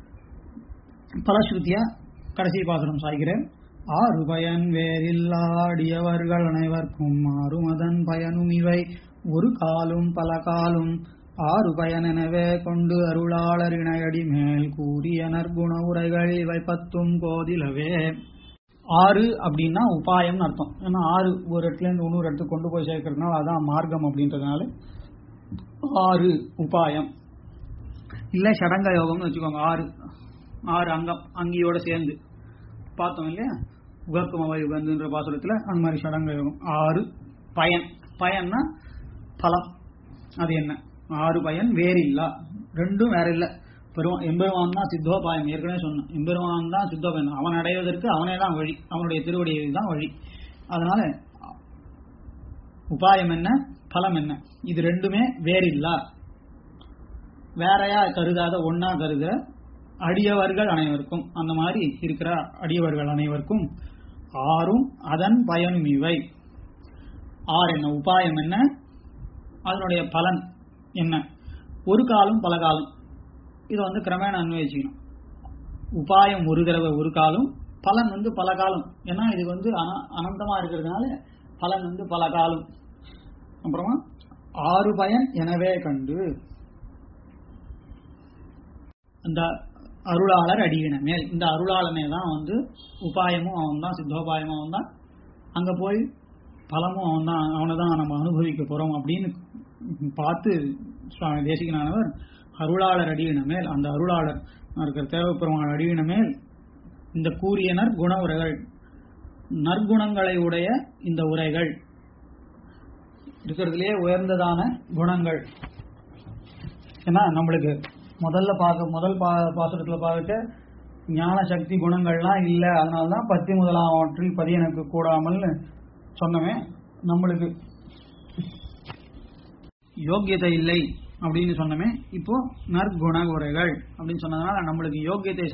பலஸ்ருதியா கடைசி பாசனம் சாய்கிறேன் ஆறு பயன் வேறில்லாடியவர்கள் அனைவர்க்கும் மாறுமதன் பயனும் இவை ஒரு காலும் பல காலும் ஆறு பயனெனவே கொண்டு அருளாளர் இணையடி மேல் கூறிய நற்குண உரைகள் இவை பத்தும் கோதிலவே ஆறு அப்படின்னா உபாயம்னு அர்த்தம் ஏன்னா ஆறு ஒரு இடத்துல இருந்து இன்னொரு இடத்துக்கு கொண்டு போய் சேர்க்கறதுனால அதான் மார்க்கம் அப்படின்றதுனால ஆறு உபாயம் இல்ல ஷடங்க யோகம்னு வச்சுக்கோங்க ஆறு ஆறு அங்கம் அங்கியோட சேர்ந்து பார்த்தோம் இல்லையா உகக்குமவை உகந்துன்ற பாசுரத்துல அந்த மாதிரி ஷடங்க யோகம் ஆறு பயன் பயன்னா பலம் அது என்ன ஆறு பயன் வேறு இல்ல ரெண்டும் வேற இல்ல பெருமான் எம்பெருமான் தான் சித்தோபாயம் ஏற்கனவே சொன்னேன் எம்பெருமான் தான் சித்தோபாயம் அவன் அடைவதற்கு அவனே தான் வழி அவனுடைய திருவடி தான் வழி அதனால உபாயம் என்ன பலம் என்ன இது ரெண்டுமே வேறில்லா வேறையா கருதாத ஒன்னா கருதுற அடியவர்கள் அனைவருக்கும் அந்த மாதிரி இருக்கிற அடியவர்கள் அனைவருக்கும் ஆறும் அதன் பயனும் இவை ஆறு என்ன உபாயம் என்ன அதனுடைய பலன் என்ன ஒரு காலம் பல காலம் இதை வந்து கிரமேண அன்வயிச்சுக்கணும் உபாயம் ஒரு தடவை ஒரு காலம் பலன் வந்து பல காலம் ஏன்னா இது வந்து அன- அனந்தமா இருக்கிறதுனால பலன் வந்து பல காலம் அப்புறமா ஆறு பயன் எனவே கண்டு அந்த அருளாளர் அடியின மேல் இந்த அருளாளனே தான் வந்து உபாயமும் அவன் தான் சித்தோபாயமும் அவன் தான் அங்க போய் பலமும் அவன் தான் அவனை தான் நம்ம அனுபவிக்க போறோம் அப்படின்னு பார்த்து சுவாமி தேசிகனானவர் அருளாளர் அடியின மேல் அந்த அருளாளர் இருக்கிற தேவப்பெருமாள் அடியின மேல் இந்த கூறியனர் குண உரைகள் நற்குணங்களை உடைய இந்த உரைகள் இருக்கிறதுலேயே உயர்ந்ததான குணங்கள் ஏன்னா நம்மளுக்கு முதல்ல பார்க்க முதல் பா பாசுரத்துல பார்க்க ஞான சக்தி குணங்கள்லாம் இல்லை அதனால தான் பத்தி முதலாவற்றில் பதியனுக்கு கூடாமல்னு சொன்னவன் நம்மளுக்கு யோக்கியதை இல்லை அப்படின்னு சொன்னமே இப்போ நற்குண உரைகள் அப்படின்னு சொன்னதுனால நம்மளுக்கு யோக்கியத்தை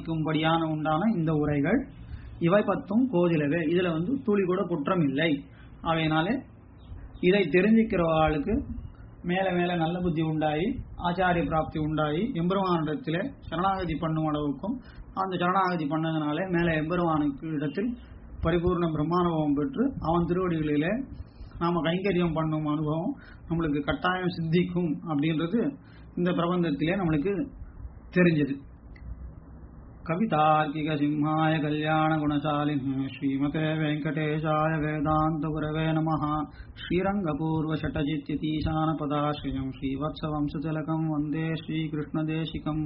சம்பாதிக்கும்படியான உண்டான இந்த உரைகள் இவை பத்தும் கோதிலவே இதுல வந்து துளி கூட குற்றம் இல்லை அவையினாலே இதை தெரிஞ்சுக்கிறவாளுக்கு மேல மேல நல்ல புத்தி உண்டாகி ஆச்சாரிய பிராப்தி உண்டாகி எம்பெருமானிடத்திலே சரணாகதி பண்ணும் அளவுக்கும் அந்த சரணாகதி பண்ணதுனாலே மேல எம்பெருமானுக்கு இடத்தில் பரிபூர்ண பிரம்மானுபவம் பெற்று அவன் திருவடிகளிலே நாம கைங்கரியம் பண்ணும் அனுபவம் நம்மளுக்கு கட்டாயம் சித்திக்கும் அப்படின்றது இந்த பிரபந்தத்திலே நம்மளுக்கு தெரிஞ்சது கவிதார்க்கிக சிம்ஹாய கல்யாண குணசாலினி ஸ்ரீமதே வெங்கடேஷாய வேதாந்த குரவே நம ஸ்ரீரங்கபூர்வ ஷட்டஜித்யதீசான பதாஸ்ரயம் ஸ்ரீவத்சவம்சதிலகம் வந்தே ஸ்ரீகிருஷ்ணதேசிகம்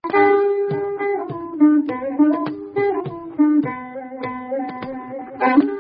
Thank you.